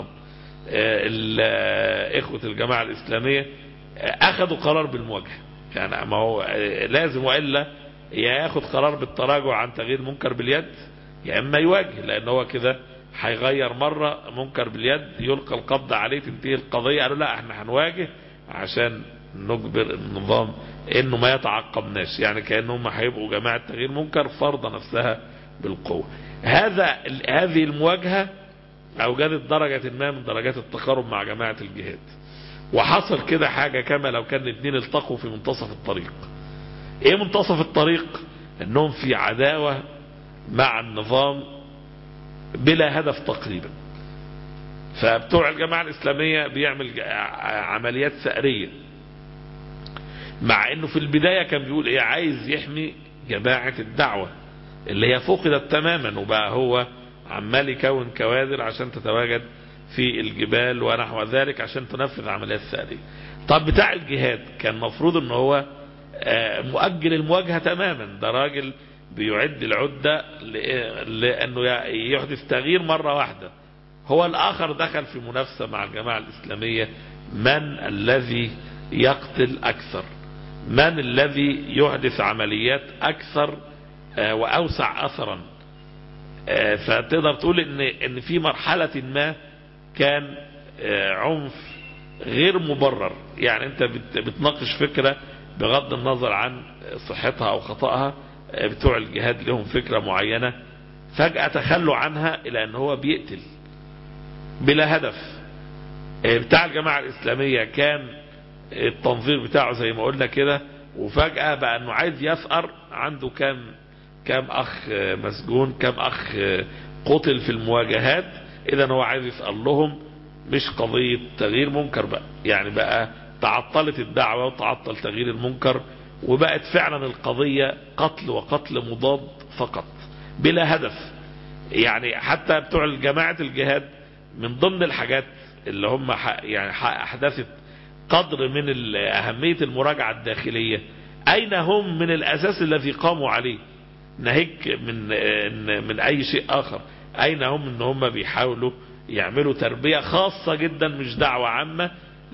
اخوة الجماعة الاسلامية اخذوا قرار بالمواجهة يعني ما هو لازم وإلا ياخد قرار بالتراجع عن تغيير منكر باليد يا اما يواجه لان هو كده هيغير مرة منكر باليد يلقى القبض عليه تنتهي القضية قالوا لا احنا هنواجه عشان نجبر النظام انه ما يتعقبناش يعني كأنهم هيبقوا جماعة تغيير منكر فرض نفسها بالقوة هذا هذه المواجهة اوجدت درجة ما من درجات التقارب مع جماعة الجهاد وحصل كده حاجة كما لو كان الاثنين التقوا في منتصف الطريق ايه منتصف الطريق انهم في عداوة مع النظام بلا هدف تقريبا فبتوع الجماعة الإسلامية بيعمل عمليات ثأرية مع انه في البداية كان بيقول ايه عايز يحمي جماعة الدعوة اللي هي فقدت تماما وبقى هو عمال يكون كوادر عشان تتواجد في الجبال ونحو ذلك عشان تنفذ عمليات ثأرية طب بتاع الجهاد كان مفروض ان هو مؤجل المواجهة تماما ده راجل بيعد العدة لأنه يحدث تغيير مرة واحدة هو الآخر دخل في منافسة مع الجماعة الإسلامية من الذي يقتل أكثر من الذي يحدث عمليات أكثر وأوسع أثرا فتقدر تقول إن, إن في مرحلة ما كان عنف غير مبرر يعني أنت بتناقش فكرة بغض النظر عن صحتها أو خطأها بتوع الجهاد لهم فكرة معينة فجأة تخلوا عنها إلى أن هو بيقتل بلا هدف بتاع الجماعة الإسلامية كان التنظير بتاعه زي ما قلنا كده وفجأة بقى أنه عايز يثأر عنده كام كام أخ مسجون كام أخ قتل في المواجهات إذا هو عايز يسأل لهم مش قضية تغيير منكر بقى يعني بقى تعطلت الدعوة وتعطل تغيير المنكر وبقت فعلا القضية قتل وقتل مضاد فقط بلا هدف يعني حتى بتوع جماعة الجهاد من ضمن الحاجات اللي هم يعني احدثت قدر من اهمية المراجعة الداخلية اين هم من الاساس الذي قاموا عليه ناهيك من من اي شيء اخر اين هم ان هم بيحاولوا يعملوا تربية خاصة جدا مش دعوة عامة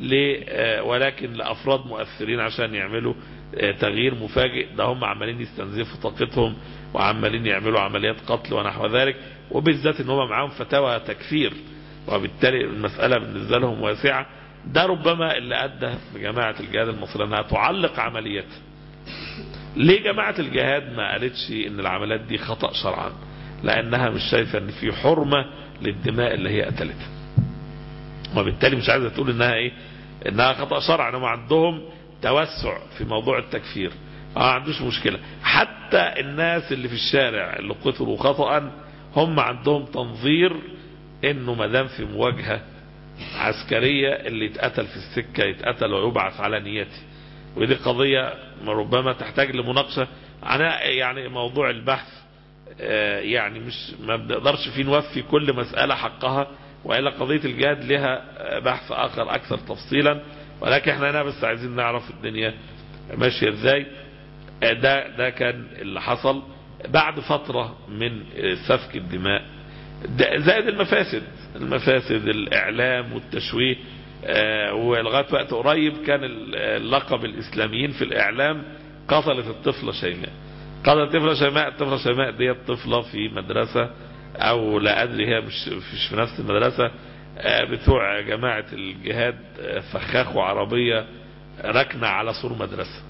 ولكن لافراد مؤثرين عشان يعملوا تغيير مفاجئ ده هم عمالين يستنزفوا طاقتهم وعمالين يعملوا عمليات قتل ونحو ذلك وبالذات ان هم معاهم فتاوى تكفير وبالتالي المسألة بالنسبة لهم واسعة ده ربما اللي ادى بجماعة الجهاد المصرية انها تعلق عملياتها ليه جماعة الجهاد ما قالتش ان العمليات دي خطأ شرعا لانها مش شايفة ان في حرمة للدماء اللي هي قتلتها وبالتالي مش عايزة تقول انها ايه انها خطأ شرعا هم عندهم توسع في موضوع التكفير ما عندوش مشكلة حتى الناس اللي في الشارع اللي قتلوا خطأ هم عندهم تنظير انه مدام في مواجهة عسكرية اللي يتقتل في السكة يتقتل ويبعث على نيته ودي قضية ربما تحتاج لمناقشة أنا يعني موضوع البحث يعني مش ما بنقدرش فيه نوفي كل مسألة حقها وإلا قضية الجهاد لها بحث آخر أكثر تفصيلا ولكن احنا هنا بس عايزين نعرف الدنيا ماشية ازاي ده ده كان اللي حصل بعد فترة من سفك الدماء زائد المفاسد المفاسد الإعلام والتشويه ولغاية وقت قريب كان اللقب الإسلاميين في الإعلام قتلت الطفلة شيماء قتلت الطفلة شيماء الطفلة شيماء دي طفلة في مدرسة أو لا أدري هي مش, مش في نفس المدرسة بتوع جماعة الجهاد فخاخوا عربية ركنة على سور مدرسة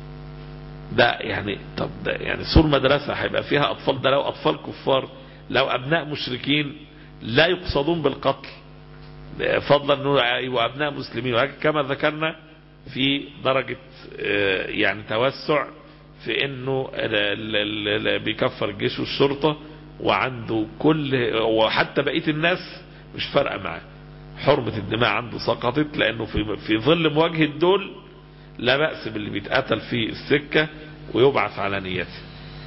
ده يعني طب ده يعني سور مدرسة هيبقى فيها أطفال ده لو أطفال كفار لو أبناء مشركين لا يقصدون بالقتل فضلا انه يبقوا ابناء مسلمين ولكن كما ذكرنا في درجة يعني توسع في انه بيكفر الجيش والشرطة وعنده كل وحتى بقية الناس مش فارقة معاه حرمة الدماء عنده سقطت لانه في في ظل مواجهة دول لا بأس باللي بيتقتل في السكة ويبعث على نيته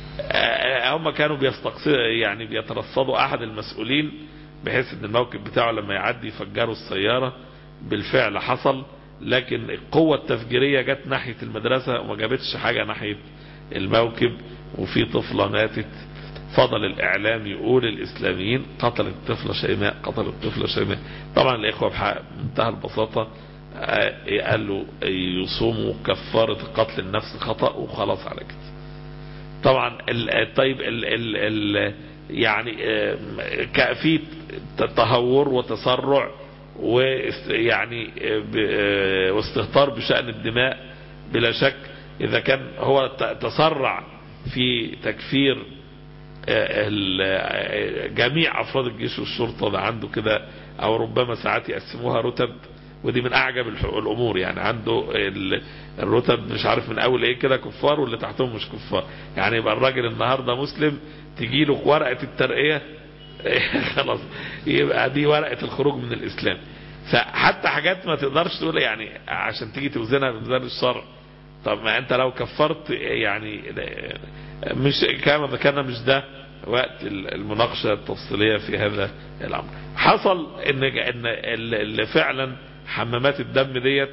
هم كانوا بيستقصدوا يعني بيترصدوا احد المسؤولين بحيث ان الموكب بتاعه لما يعدي يفجروا السيارة بالفعل حصل لكن القوة التفجيرية جت ناحية المدرسة وما جابتش حاجة ناحية الموكب وفي طفلة ماتت فضل الاعلام يقول الاسلاميين قتل الطفلة شيماء قتل الطفلة شيماء طبعا الاخوة بمنتهى البساطة قالوا يصوموا كفارة قتل النفس خطأ وخلاص على كده طبعا ال طيب ال ال ال يعني في تهور وتسرع ويعني واستهتار بشأن الدماء بلا شك إذا كان هو تسرع في تكفير جميع أفراد الجيش والشرطة ده عنده كده أو ربما ساعات يقسموها رتب ودي من أعجب الأمور يعني عنده الرتب مش عارف من أول إيه كده كفار واللي تحتهم مش كفار يعني يبقى الراجل النهاردة مسلم تجي له ورقة الترقية خلاص يبقى دي ورقة الخروج من الإسلام فحتى حاجات ما تقدرش تقول يعني عشان تيجي توزنها بميزان الشرع طب ما انت لو كفرت يعني مش كما ذكرنا مش ده وقت المناقشة التفصيلية في هذا الأمر حصل ان ان اللي فعلا حمامات الدم ديت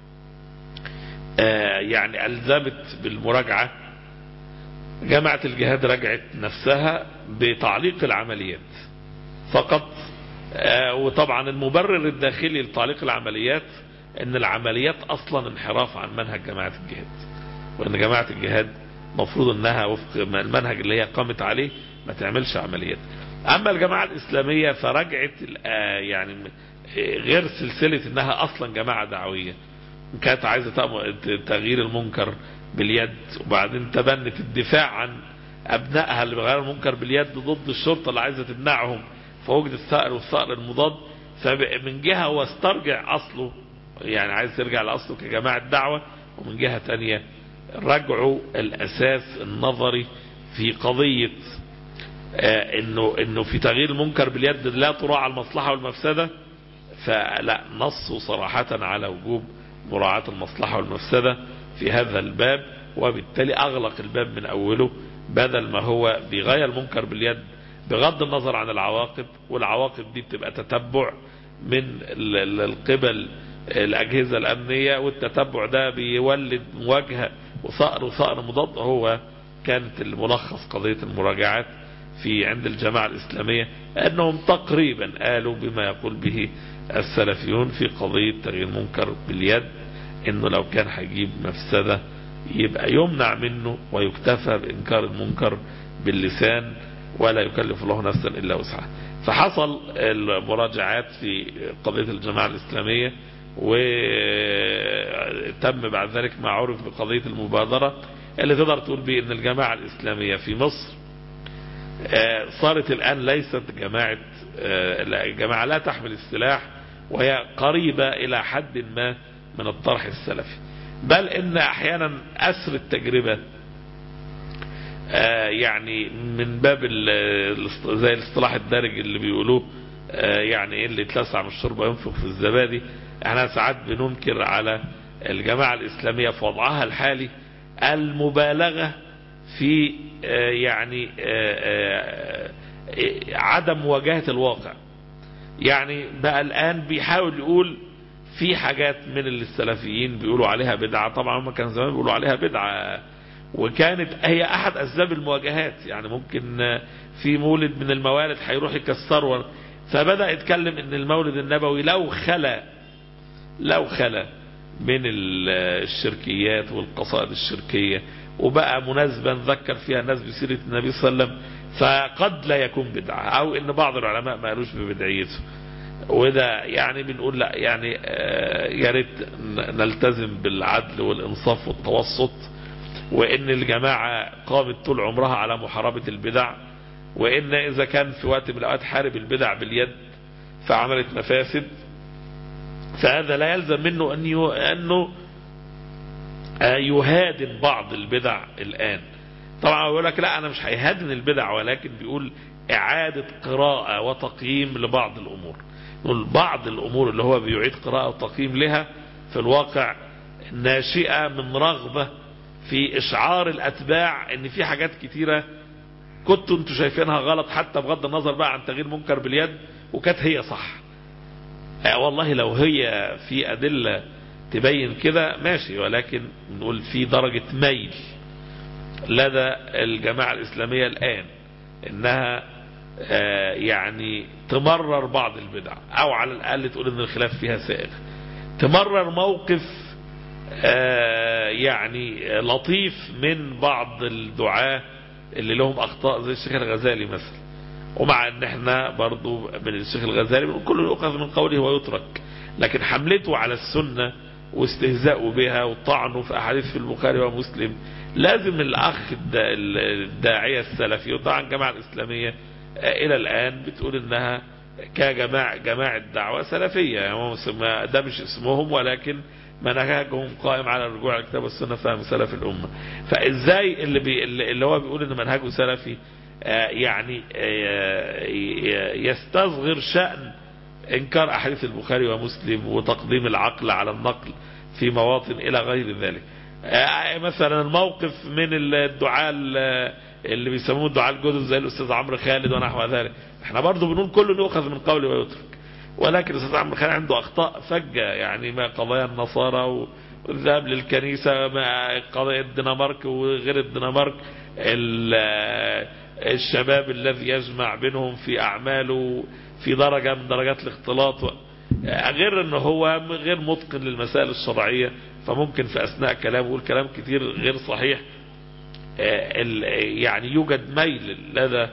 يعني ألزمت بالمراجعة جامعة الجهاد رجعت نفسها بتعليق العمليات فقط وطبعا المبرر الداخلي لتعليق العمليات ان العمليات اصلا انحراف عن منهج جماعة الجهاد وان جماعة الجهاد مفروض انها وفق المنهج اللي هي قامت عليه ما تعملش عمليات اما الجماعة الاسلامية فرجعت يعني غير سلسلة انها اصلا جماعة دعوية كانت عايزة تغيير المنكر باليد وبعدين تبنت الدفاع عن ابنائها اللي بغير المنكر باليد ضد الشرطة اللي عايزة تمنعهم فوجد الثأر والثأر المضاد فمن جهة هو استرجع اصله يعني عايز ترجع لاصله كجماعة دعوة ومن جهة تانية رجعوا الاساس النظري في قضية آه انه انه في تغيير المنكر باليد لا تراعى المصلحة والمفسدة فلا نصوا صراحة على وجوب مراعاة المصلحة والمفسدة في هذا الباب وبالتالي أغلق الباب من أوله بدل ما هو بيغير المنكر باليد بغض النظر عن العواقب والعواقب دي بتبقى تتبع من القبل الأجهزة الأمنية والتتبع ده بيولد مواجهة وثأر وثأر مضاد هو كانت الملخص قضية المراجعات في عند الجماعة الإسلامية أنهم تقريبا قالوا بما يقول به السلفيون في قضية تغيير المنكر باليد انه لو كان هيجيب مفسدة يبقى يمنع منه ويكتفى بإنكار المنكر باللسان ولا يكلف الله نفسا إلا وسعها فحصل المراجعات في قضية الجماعة الإسلامية وتم بعد ذلك ما عرف بقضية المبادرة اللي تقدر تقول به ان الجماعة الإسلامية في مصر صارت الآن ليست جماعة جماعة لا تحمل السلاح وهي قريبة إلى حد ما من الطرح السلفي بل إن أحيانا أسر التجربة يعني من باب زي الاصطلاح الدارج اللي بيقولوه يعني ايه اللي يتلسع من الشرب ينفخ في الزبادي احنا ساعات بننكر على الجماعة الإسلامية في وضعها الحالي المبالغة في يعني عدم مواجهة الواقع يعني بقى الآن بيحاول يقول في حاجات من اللي السلفيين بيقولوا عليها بدعة طبعا هم كان زمان بيقولوا عليها بدعة وكانت هي أحد أسباب المواجهات يعني ممكن في مولد من الموالد هيروح يكسر فبدأ يتكلم ان المولد النبوي لو خلا لو خلا من الشركيات والقصائد الشركية وبقى مناسبة نذكر فيها الناس بسيرة النبي صلى الله عليه وسلم فقد لا يكون بدعة او ان بعض العلماء ما قالوش ببدعيته وده يعني بنقول لا يعني يا ريت نلتزم بالعدل والانصاف والتوسط وان الجماعة قامت طول عمرها على محاربة البدع وان اذا كان في وقت من الاوقات حارب البدع باليد فعملت مفاسد فهذا لا يلزم منه ان انه يهادن بعض البدع الان طبعا يقول لك لا انا مش هيهادن البدع ولكن بيقول اعادة قراءة وتقييم لبعض الامور نقول بعض الامور اللي هو بيعيد قراءة وتقييم لها في الواقع ناشئة من رغبة في اشعار الاتباع ان في حاجات كتيرة كنتوا انتوا شايفينها غلط حتى بغض النظر بقى عن تغيير منكر باليد وكانت هي صح والله لو هي في ادلة تبين كده ماشي ولكن نقول في درجة ميل لدى الجماعة الاسلامية الان انها يعني تمرر بعض البدع او على الاقل تقول ان الخلاف فيها سائغ تمرر موقف يعني لطيف من بعض الدعاه اللي لهم اخطاء زي الشيخ الغزالي مثلا ومع ان احنا برضو من الشيخ الغزالي بنقول كله يؤخذ من قوله ويترك لكن حملته على السنة واستهزاؤه بها وطعنه في احاديث في البخاري ومسلم لازم الاخ الداعية السلفي وطبعا الجماعة الاسلامية الى الان بتقول انها كجماعة جماعة دعوة سلفية يعني ده مش اسمهم ولكن منهجهم قائم على الرجوع على الكتاب والسنة فهم سلف الأمة فإزاي اللي, بي اللي هو بيقول إن منهجه سلفي يعني يستصغر شأن إنكار أحاديث البخاري ومسلم وتقديم العقل على النقل في مواطن إلى غير ذلك مثلا الموقف من الدعاء اللي بيسموه الدعاء الجدد زي الأستاذ عمرو خالد ونحو ذلك احنا برضو بنقول كله يؤخذ من قوله ويترك ولكن الاستاذ عمرو خالد عنده اخطاء فجة يعني ما قضايا النصارى والذهاب للكنيسة ما قضايا الدنمارك وغير الدنمارك الشباب الذي يجمع بينهم في اعماله في درجة من درجات الاختلاط غير انه هو غير متقن للمسائل الشرعية فممكن في اثناء كلامه يقول كلام كتير غير صحيح يعني يوجد ميل لدى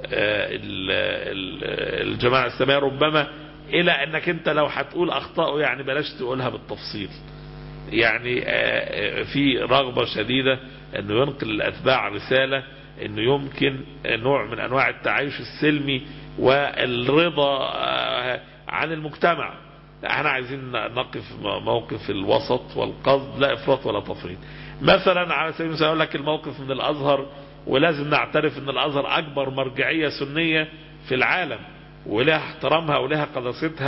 الجماعة الاسلامية ربما الى انك انت لو هتقول اخطاءه يعني بلاش تقولها بالتفصيل يعني في رغبة شديدة انه ينقل الاتباع رسالة انه يمكن نوع من انواع التعايش السلمي والرضا عن المجتمع احنا عايزين نقف موقف الوسط والقصد لا افراط ولا تفريط مثلا على سبيل المثال اقول لك الموقف من الازهر ولازم نعترف ان الازهر اكبر مرجعية سنية في العالم ولها احترامها ولها قداستها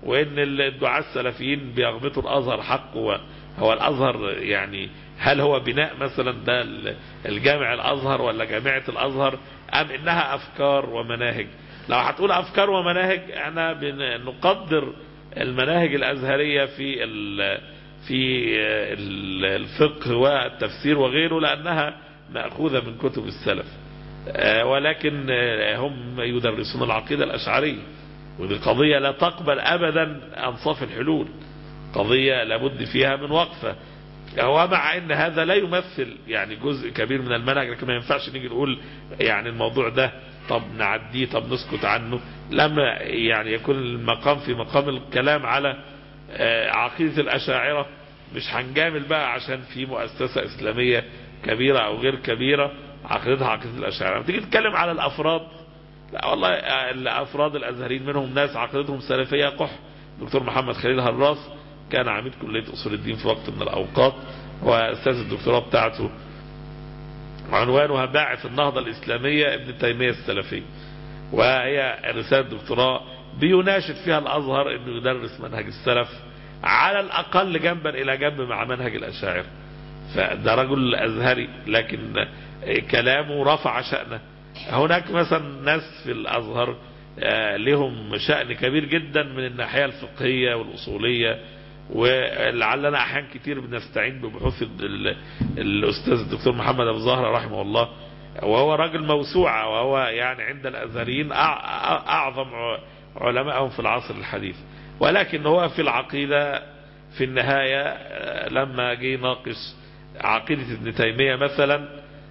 وان الدعاة السلفيين بيغبطوا الازهر حق هو, هو الازهر يعني هل هو بناء مثلا ده الجامع الازهر ولا جامعة الازهر ام انها افكار ومناهج لو هتقول افكار ومناهج احنا بنقدر المناهج الازهرية في في الفقه والتفسير وغيره لانها مأخوذة من كتب السلف ولكن هم يدرسون العقيدة الاشعرية ودي قضية لا تقبل ابدا انصاف الحلول قضية لابد فيها من وقفة ومع ان هذا لا يمثل يعني جزء كبير من المنهج لكن ما ينفعش نيجي نقول يعني الموضوع ده طب نعديه طب نسكت عنه لما يعني يكون المقام في مقام الكلام على عقيدة الأشاعرة مش هنجامل بقى عشان في مؤسسة إسلامية كبيرة أو غير كبيرة عقيدتها عقيدة الأشاعرة تيجي تتكلم على الأفراد لا والله الأفراد الأزهريين منهم ناس عقيدتهم سلفية قح دكتور محمد خليل هراس كان عميد كلية أصول الدين في وقت من الأوقات وأستاذ الدكتوراه بتاعته عنوانها باعث النهضة الإسلامية ابن تيمية السلفي وهي رسالة دكتوراه بيناشد فيها الأزهر أنه يدرس منهج السلف على الأقل جنبا إلى جنب مع منهج الأشاعر فده رجل أزهري لكن كلامه رفع شأنه هناك مثلا ناس في الأزهر لهم شأن كبير جدا من الناحية الفقهية والأصولية ولعلنا أحيان كتير بنستعين ببحوث الأستاذ الدكتور محمد أبو زهرة رحمه الله وهو راجل موسوعة وهو يعني عند الأزهريين أعظم علمائهم في العصر الحديث ولكن هو في العقيدة في النهاية لما جه يناقش عقيدة ابن تيمية مثلا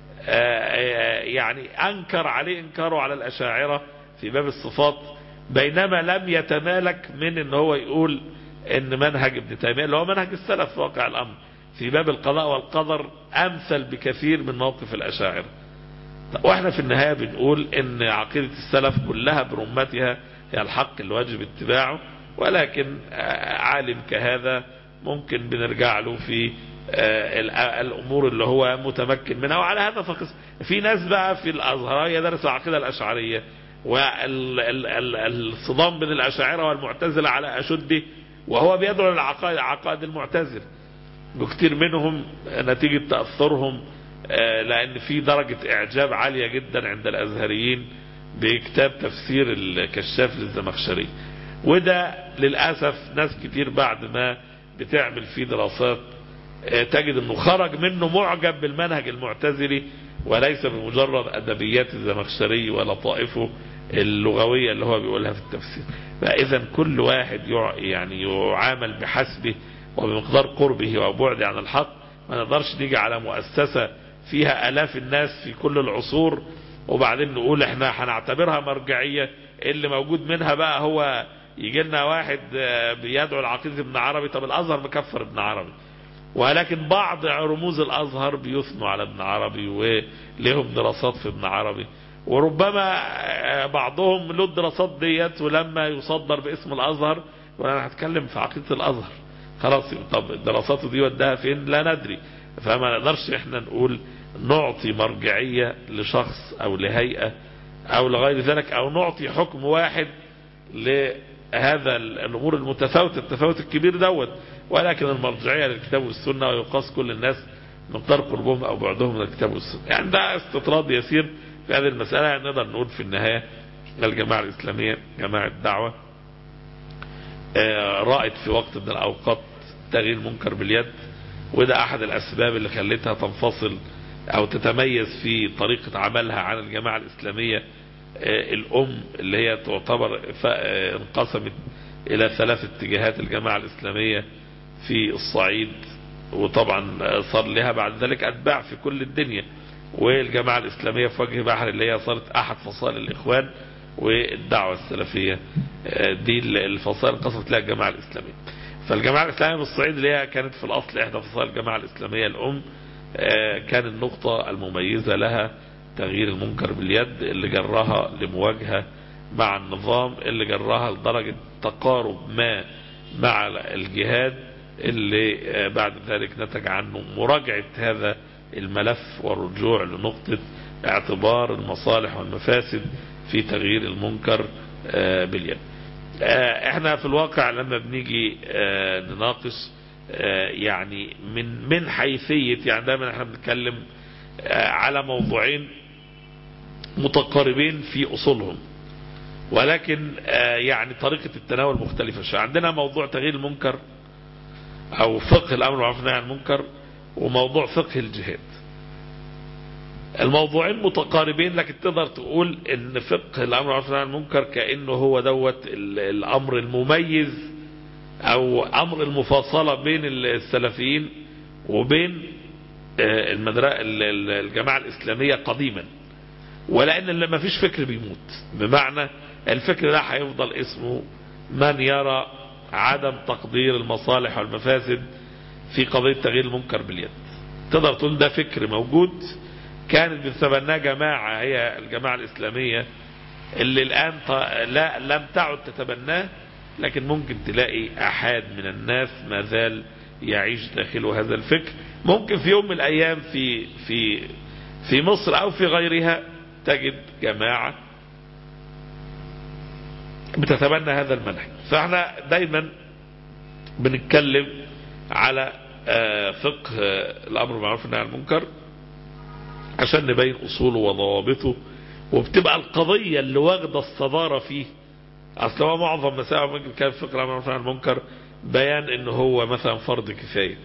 يعني أنكر عليه إنكاره على الأشاعرة في باب الصفات بينما لم يتمالك من ان هو يقول ان منهج ابن تيمية اللي هو منهج السلف في واقع الامر في باب القضاء والقدر امثل بكثير من موقف الاشاعرة واحنا في النهاية بنقول ان عقيدة السلف كلها برمتها هي الحق اللي واجب اتباعه ولكن عالم كهذا ممكن بنرجع له في الامور اللي هو متمكن منها وعلى هذا فقس في ناس بقى في الازهر يدرسوا العقيدة الاشعرية والصدام بين الأشاعرة والمعتزلة على أشده وهو بيدعو للعقائد عقائد المعتزل وكتير منهم نتيجة تأثرهم لأن في درجة إعجاب عالية جدا عند الأزهريين بكتاب تفسير الكشاف للزمخشري وده للأسف ناس كتير بعد ما بتعمل فيه دراسات تجد انه خرج منه معجب بالمنهج المعتزلي وليس بمجرد أدبيات الزمخشري ولا طائفه اللغوية اللي هو بيقولها في التفسير فإذا كل واحد يعني يعامل بحسبه وبمقدار قربه وبعده عن الحق ما نقدرش نيجي على مؤسسة فيها آلاف الناس في كل العصور وبعدين نقول احنا هنعتبرها مرجعية اللي موجود منها بقى هو يجي لنا واحد بيدعو العقيدة ابن عربي طب الأزهر مكفر ابن عربي ولكن بعض رموز الأزهر بيثنوا على ابن عربي ولهم دراسات في ابن عربي وربما بعضهم له الدراسات ديت ولما يصدر باسم الأزهر وانا هتكلم في عقيدة الأزهر خلاص طب دراساته دي وداها فين لا ندري فما نقدرش احنا نقول نعطي مرجعية لشخص او لهيئة او لغير ذلك او نعطي حكم واحد لهذا الامور المتفاوتة التفاوت الكبير دوت ولكن المرجعية للكتاب والسنة ويقاس كل الناس مقدار قربهم او بعدهم من الكتاب والسنة يعني ده استطراد يسير في هذه المسألة يعني نقدر نقول في النهاية الجماعة الإسلامية جماعة دعوة رأت في وقت من الأوقات تغيير منكر باليد وده أحد الأسباب اللي خلتها تنفصل أو تتميز في طريقة عملها عن الجماعة الإسلامية الأم اللي هي تعتبر انقسمت إلى ثلاث اتجاهات الجماعة الإسلامية في الصعيد وطبعا صار لها بعد ذلك أتباع في كل الدنيا والجماعة الإسلامية في وجه بحر اللي هي صارت أحد فصائل الإخوان والدعوة السلفية دي الفصائل انقسمت لها الجماعة الإسلامية فالجماعة الإسلامية بالصعيد اللي هي كانت في الأصل إحدى فصائل الجماعة الإسلامية الأم كان النقطة المميزة لها تغيير المنكر باليد اللي جراها لمواجهة مع النظام اللي جراها لدرجة تقارب ما مع الجهاد اللي بعد ذلك نتج عنه مراجعة هذا الملف والرجوع لنقطة اعتبار المصالح والمفاسد في تغيير المنكر باليد آه، احنا في الواقع لما بنيجي آه، نناقش آه، يعني من من حيثية يعني دايما احنا بنتكلم آه، على موضوعين متقاربين في اصولهم ولكن آه، يعني طريقة التناول مختلفة شوية عندنا موضوع تغيير المنكر او فقه الامر بالمعروف والنهي عن المنكر وموضوع فقه الجهاد الموضوعين متقاربين لكن تقدر تقول ان فقه الامر بالمعروف والنهي عن المنكر كانه هو دوت ال- الامر المميز او امر المفاصله بين السلفيين وبين آه، المدرسه الجماعه الاسلاميه قديما ولان اللي ما فيش فكر بيموت بمعنى الفكر ده هيفضل اسمه من يرى عدم تقدير المصالح والمفاسد في قضيه تغيير المنكر باليد تقدر تقول ده فكر موجود كانت بتتبناه جماعه هي الجماعه الاسلاميه اللي الان ط- لا لم تعد تتبناه لكن ممكن تلاقي احد من الناس ما زال يعيش داخله هذا الفكر ممكن في يوم من الايام في في في مصر او في غيرها تجد جماعه بتتبنى هذا المنهج فاحنا دايما بنتكلم على آه، فقه آه، الامر بالمعروف والنهي عن المنكر عشان نبين اصوله وضوابطه وبتبقى القضيه اللي واخده الصداره فيه اصل هو معظم مسائل ممكن كان فقه الامر بالمعروف والنهي عن المنكر بيان ان هو مثلا فرض كفايه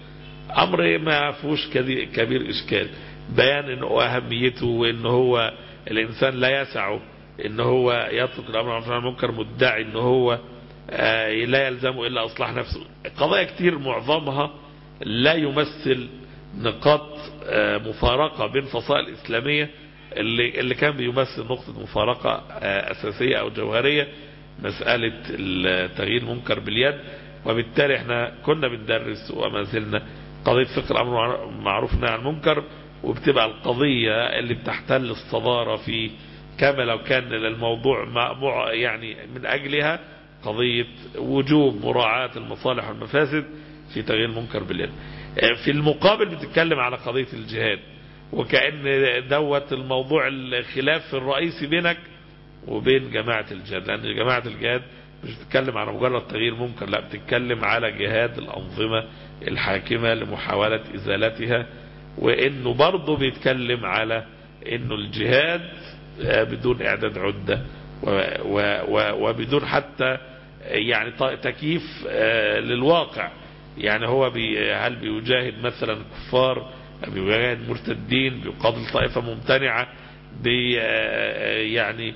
امر ما فيهوش كذي- كبير اشكال بيان انه اهميته وان هو الانسان لا يسعه ان هو يترك الامر بالمعروف والنهي عن المنكر مدعي ان هو آه، لا يلزمه الا اصلاح نفسه قضايا كتير معظمها لا يمثل نقاط آه، مفارقه بين فصائل اسلاميه اللي اللي كان بيمثل نقطه مفارقه آه، اساسيه او جوهريه مساله التغيير منكر باليد وبالتالي احنا كنا بندرس وما زلنا قضيه فقه الامر بالمعروف والنهي عن المنكر وبتبقى القضيه اللي بتحتل الصداره في كما لو كان الموضوع مع- مع- يعني من اجلها قضيه وجوب مراعاه المصالح والمفاسد في تغيير المنكر باليد. في المقابل بتتكلم على قضيه الجهاد وكأن دوت الموضوع الخلاف الرئيسي بينك وبين جماعة الجهاد لأن جماعة الجهاد مش بتتكلم على مجرد تغيير منكر لا بتتكلم على جهاد الأنظمة الحاكمة لمحاولة إزالتها وإنه برضه بيتكلم على إنه الجهاد آه، بدون إعداد عدة و- و- و- وبدون حتى يعني ط- تكييف آه، للواقع يعني هو بي هل بيجاهد مثلا كفار بيجاهد مرتدين بيقاتل طائفة ممتنعة بي آه، يعني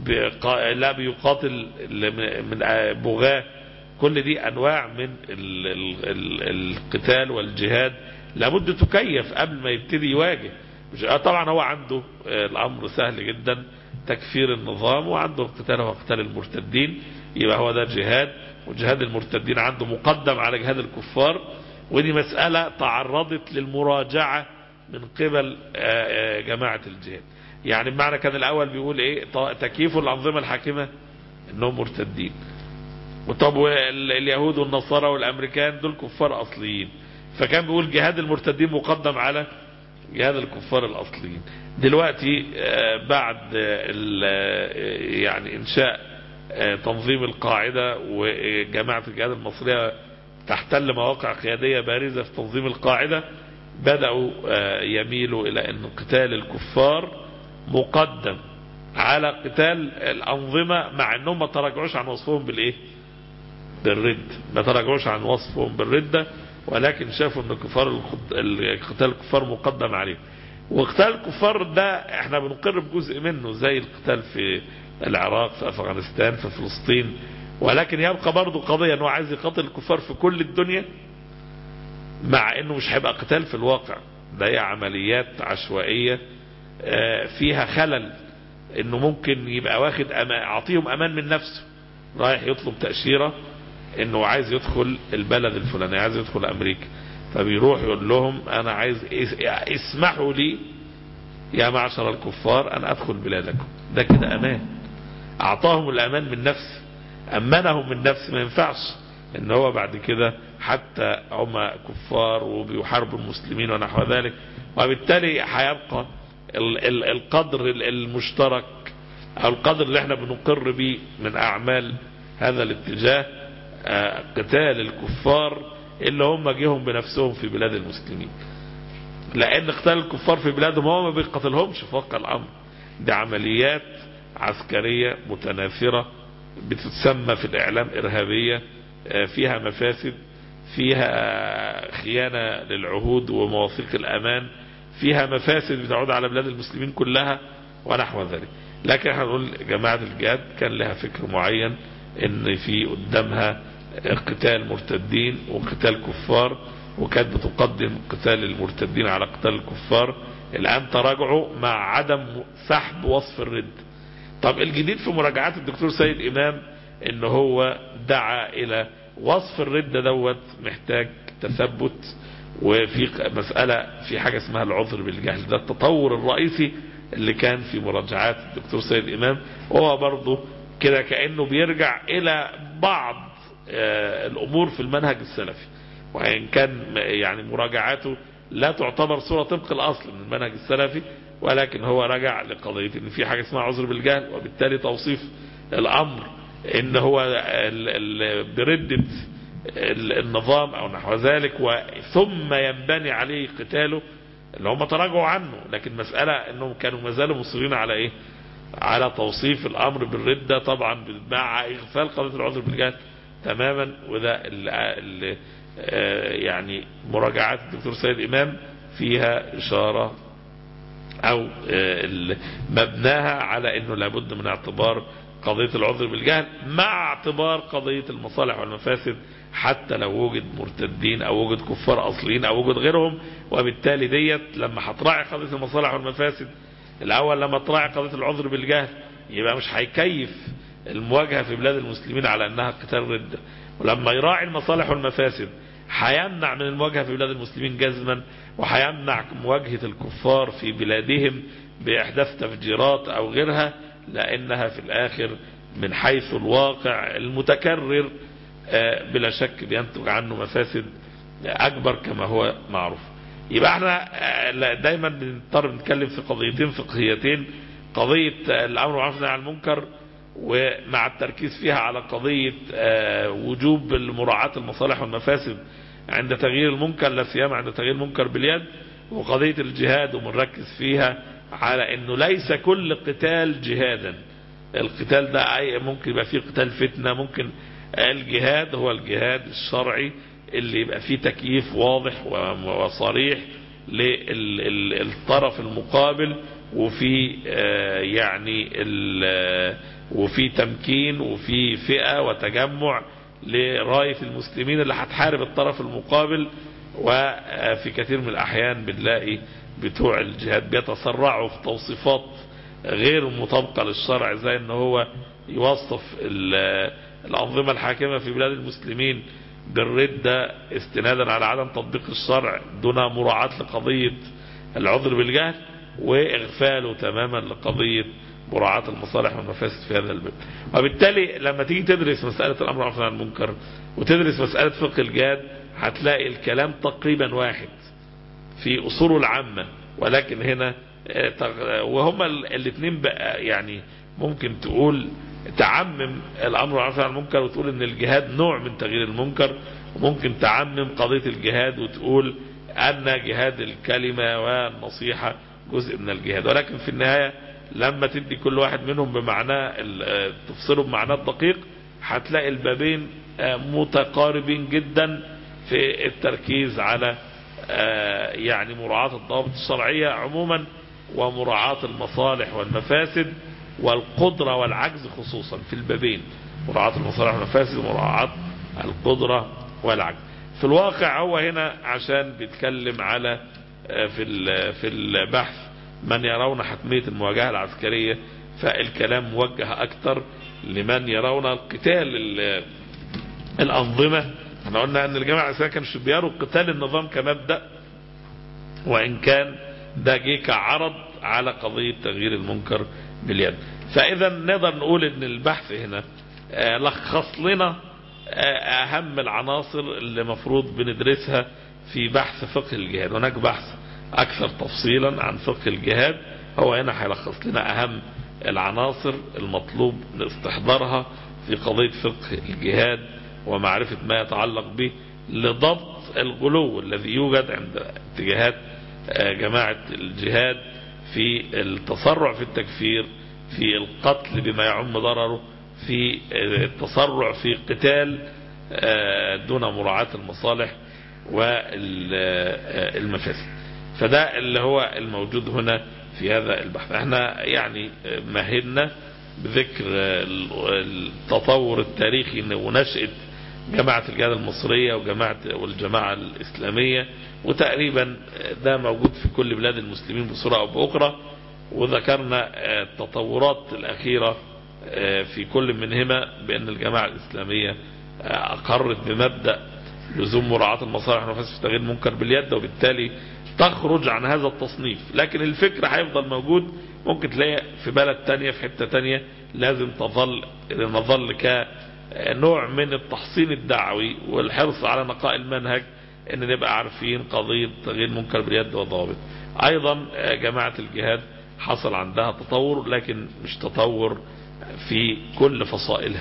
بيقا- لا بيقاتل ال- من آه، بغاة كل دي انواع من ال ال ال القتال والجهاد لابد تكيف قبل ما يبتدي يواجه مش آه طبعا هو عنده آه، الامر سهل جدا تكفير النظام وعنده القتال هو قتال المرتدين يبقى هو ده جهاد وجهاد المرتدين عنده مقدم على جهاد الكفار ودي مسألة تعرضت للمراجعة من قبل آه، آه، جماعة الجهاد يعني بمعنى كان الأول بيقول إيه ط- تكييف الأنظمة الحاكمة إنهم مرتدين وطب وال- اليهود والنصارى والامريكان دول كفار اصليين فكان بيقول جهاد المرتدين مقدم على جهاد الكفار الاصليين دلوقتي آه، بعد آه، ال- آه، يعني انشاء آه، تنظيم القاعده وجماعه الجهاد المصريه تحتل مواقع قياديه بارزه في تنظيم القاعده بداوا آه، يميلوا الى ان قتال الكفار مقدم على قتال الانظمه مع انهم ما تراجعوش عن وصفهم بالايه؟ بالرد ما تراجعوش عن وصفهم بالردة ولكن شافوا ان كفار الخد- ال- قتال الكفار مقدم عليه وقتال الكفار ده احنا بنقر بجزء منه زي القتال في العراق في افغانستان في فلسطين ولكن يبقى برضه قضية انه عايز يقاتل الكفار في كل الدنيا مع انه مش هيبقى قتال في الواقع ده هي عمليات عشوائية آه، فيها خلل انه ممكن يبقى واخد أمان اعطيهم امان من نفسه رايح يطلب تأشيرة انه عايز يدخل البلد الفلاني عايز يدخل امريكا فبيروح يقول لهم انا عايز اس- اسمحوا لي يا معشر الكفار ان ادخل بلادكم ده كده امان اعطاهم الامان من نفسه امنهم من نفسه ما ينفعش ان هو بعد كده حتى هم كفار وبيحاربوا المسلمين ونحو ذلك وبالتالي هيبقى ال- ال- القدر ال- المشترك او القدر اللي احنا بنقر به من اعمال هذا الاتجاه آه، قتال الكفار اللي هم جيهم بنفسهم في بلاد المسلمين لان قتال الكفار في بلادهم هو ما بيقتلهمش فوق الامر دي عمليات عسكرية متناثرة بتتسمى في الاعلام ارهابية آه، فيها مفاسد فيها خيانة للعهود ومواثيق الامان فيها مفاسد بتعود على بلاد المسلمين كلها ونحو ذلك لكن احنا نقول جماعة الجهاد كان لها فكر معين ان في قدامها قتال مرتدين وقتال كفار وكانت بتقدم قتال المرتدين على قتال الكفار الان تراجعوا مع عدم سحب وصف الرد طب الجديد في مراجعات الدكتور سيد امام ان هو دعا الى وصف الردة دوت محتاج تثبت وفي مسألة في حاجة اسمها العذر بالجهل ده التطور الرئيسي اللي كان في مراجعات الدكتور سيد امام وهو برضه كده كأنه بيرجع الى بعض آه، الامور في المنهج السلفي وان كان يعني مراجعاته لا تعتبر صورة طبق الاصل من المنهج السلفي ولكن هو رجع لقضية ان في حاجة اسمها عذر بالجهل وبالتالي توصيف الامر ان هو ال- ال- بردة ال- النظام او نحو ذلك ثم ينبني عليه قتاله اللي هم تراجعوا عنه لكن مسألة انهم كانوا ما زالوا مصرين على ايه على توصيف الامر بالردة طبعا مع اغفال قضية العذر بالجهل تماما وده ال ال يعني مراجعات الدكتور سيد امام فيها اشارة او آه، ال- مبناها على انه لابد من اعتبار قضية العذر بالجهل مع اعتبار قضية المصالح والمفاسد حتى لو وجد مرتدين او وجد كفار اصليين او وجد غيرهم وبالتالي ديت لما هتراعي قضية المصالح والمفاسد الاول لما تراعي قضية العذر بالجهل يبقى مش هيكيف المواجهة في بلاد المسلمين على انها قتال ردة ولما يراعي المصالح والمفاسد هيمنع من المواجهة في بلاد المسلمين جزما وهيمنع مواجهة الكفار في بلادهم بإحداث تفجيرات أو غيرها لأنها في الآخر من حيث الواقع المتكرر آه، بلا شك بينتج عنه مفاسد أكبر كما هو معروف يبقى احنا آه، لا، دايما بنضطر نتكلم في قضيتين فقهيتين قضية آه، الأمر بالمعروف والنهي عن المنكر ومع التركيز فيها على قضية آه، وجوب مراعاة المصالح والمفاسد عند تغيير المنكر لا سيما عند تغيير المنكر باليد وقضية الجهاد وبنركز فيها على انه ليس كل قتال جهادا القتال ده أي- ممكن يبقى فيه قتال فتنة ممكن الجهاد هو الجهاد الشرعي اللي يبقى فيه تكييف واضح و- وصريح للطرف المقابل وفي آه، يعني ال- وفي تمكين وفي فئة وتجمع لراية المسلمين اللي هتحارب الطرف المقابل وفي كثير من الأحيان بنلاقي بتوع الجهاد بيتسرعوا في توصيفات غير مطابقة للشرع زي ان هو يوصف ال- الأنظمة الحاكمة في بلاد المسلمين بالردة استنادا على عدم تطبيق الشرع دون مراعاة لقضية العذر بالجهل واغفاله تماما لقضية مراعاة المصالح والمفاسد في هذا الباب وبالتالي لما تيجي تدرس مسألة الأمر بالمعروف والنهي عن المنكر وتدرس مسألة فقه الجهاد هتلاقي الكلام تقريبا واحد في أصوله العامة ولكن هنا آه، تغ- وهما الاثنين بقى يعني ممكن تقول تعمم الأمر بالمعروف والنهي عن المنكر وتقول ان الجهاد نوع من تغيير المنكر وممكن تعمم قضية الجهاد وتقول أن جهاد الكلمة والنصيحة جزء من الجهاد ولكن في النهاية لما تدي كل واحد منهم بمعناه ال- آه، تفصله بمعناه الدقيق هتلاقي البابين آه، متقاربين جدا في التركيز على آه، يعني مراعاة الضوابط الشرعية عموما ومراعاة المصالح والمفاسد والقدرة والعجز خصوصا في البابين مراعاة المصالح والمفاسد ومراعاة القدرة والعجز في الواقع هو هنا عشان بيتكلم على آه، في ال- في البحث من يرون حتمية المواجهة العسكرية فالكلام موجه أكثر لمن يرون القتال ال- الأنظمة احنا قلنا أن الجماعة الإسلامية كانوا بيروا قتال النظام كمبدأ وإن كان ده جه كعرض على قضية تغيير المنكر باليد فإذا نقدر نقول أن البحث هنا آه، لخص لنا آه، أهم العناصر اللي مفروض بندرسها في بحث فقه الجهاد هناك بحث أكثر تفصيلا عن فقه الجهاد هو هنا هيلخص لنا أهم العناصر المطلوب استحضارها في قضية فقه الجهاد ومعرفة ما يتعلق به لضبط الغلو الذي يوجد عند اتجاهات جماعة الجهاد في التسرع في التكفير في القتل بما يعم ضرره في التسرع في قتال دون مراعاة المصالح والمفاسد فده اللي هو الموجود هنا في هذا البحث احنا يعني مهدنا بذكر التطور التاريخي ونشأة جماعة الجهاد المصرية وجماعة والجماعة الإسلامية وتقريبا ده موجود في كل بلاد المسلمين بصورة أو بأخرى وذكرنا التطورات الأخيرة في كل منهما بأن الجماعة الإسلامية أقرت بمبدأ لزوم مراعاة المصالح والمفاسد في تغيير المنكر باليد وبالتالي تخرج عن هذا التصنيف لكن الفكر هيفضل موجود ممكن تلاقي في بلد تانية في حتة تانية لازم تظل نظل كنوع من التحصين الدعوي والحرص على نقاء المنهج ان نبقى عارفين قضية تغيير منكر باليد والضوابط ايضا جماعة الجهاد حصل عندها تطور لكن مش تطور في كل فصائلها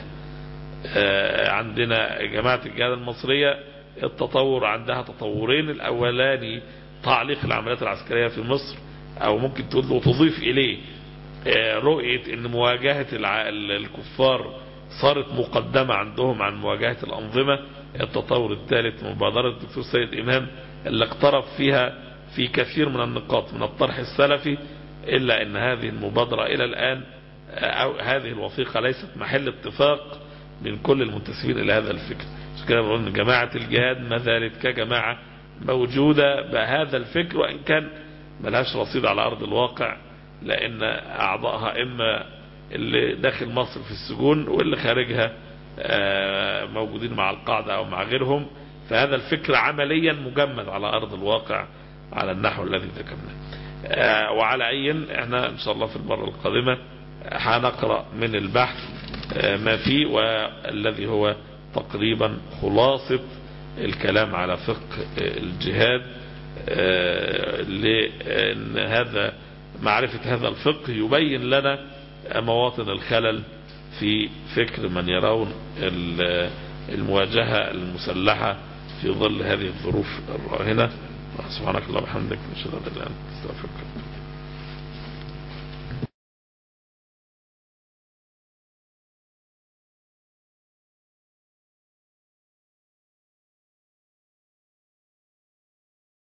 عندنا جماعة الجهاد المصرية التطور عندها تطورين الاولاني تعليق العمليات العسكرية في مصر او ممكن تقول له تضيف اليه رؤية ان مواجهة الكفار صارت مقدمة عندهم عن مواجهة الانظمة التطور الثالث مبادرة الدكتور سيد امام اللي اقترب فيها في كثير من النقاط من الطرح السلفي الا ان هذه المبادرة الى الان او هذه الوثيقة ليست محل اتفاق من كل المنتسبين الى هذا الفكر عشان كده بقول ان جماعة الجهاد ما زالت كجماعة موجودة بهذا الفكر وان كان ملهاش رصيد على ارض الواقع لان اعضائها اما اللي داخل مصر في السجون واللي خارجها موجودين مع القاعدة او مع غيرهم فهذا الفكر عمليا مجمد على ارض الواقع على النحو الذي ذكرناه وعلى اي احنا ان شاء الله في المرة القادمة هنقرأ من البحث ما فيه والذي هو تقريبا خلاصة الكلام على فقه الجهاد لأن هذا معرفة هذا الفقه يبين لنا مواطن الخلل في فكر من يرون المواجهة المسلحة في ظل هذه الظروف الراهنة سبحانك اللهم وبحمدك نشهد ان لا اله الا انت استغفرك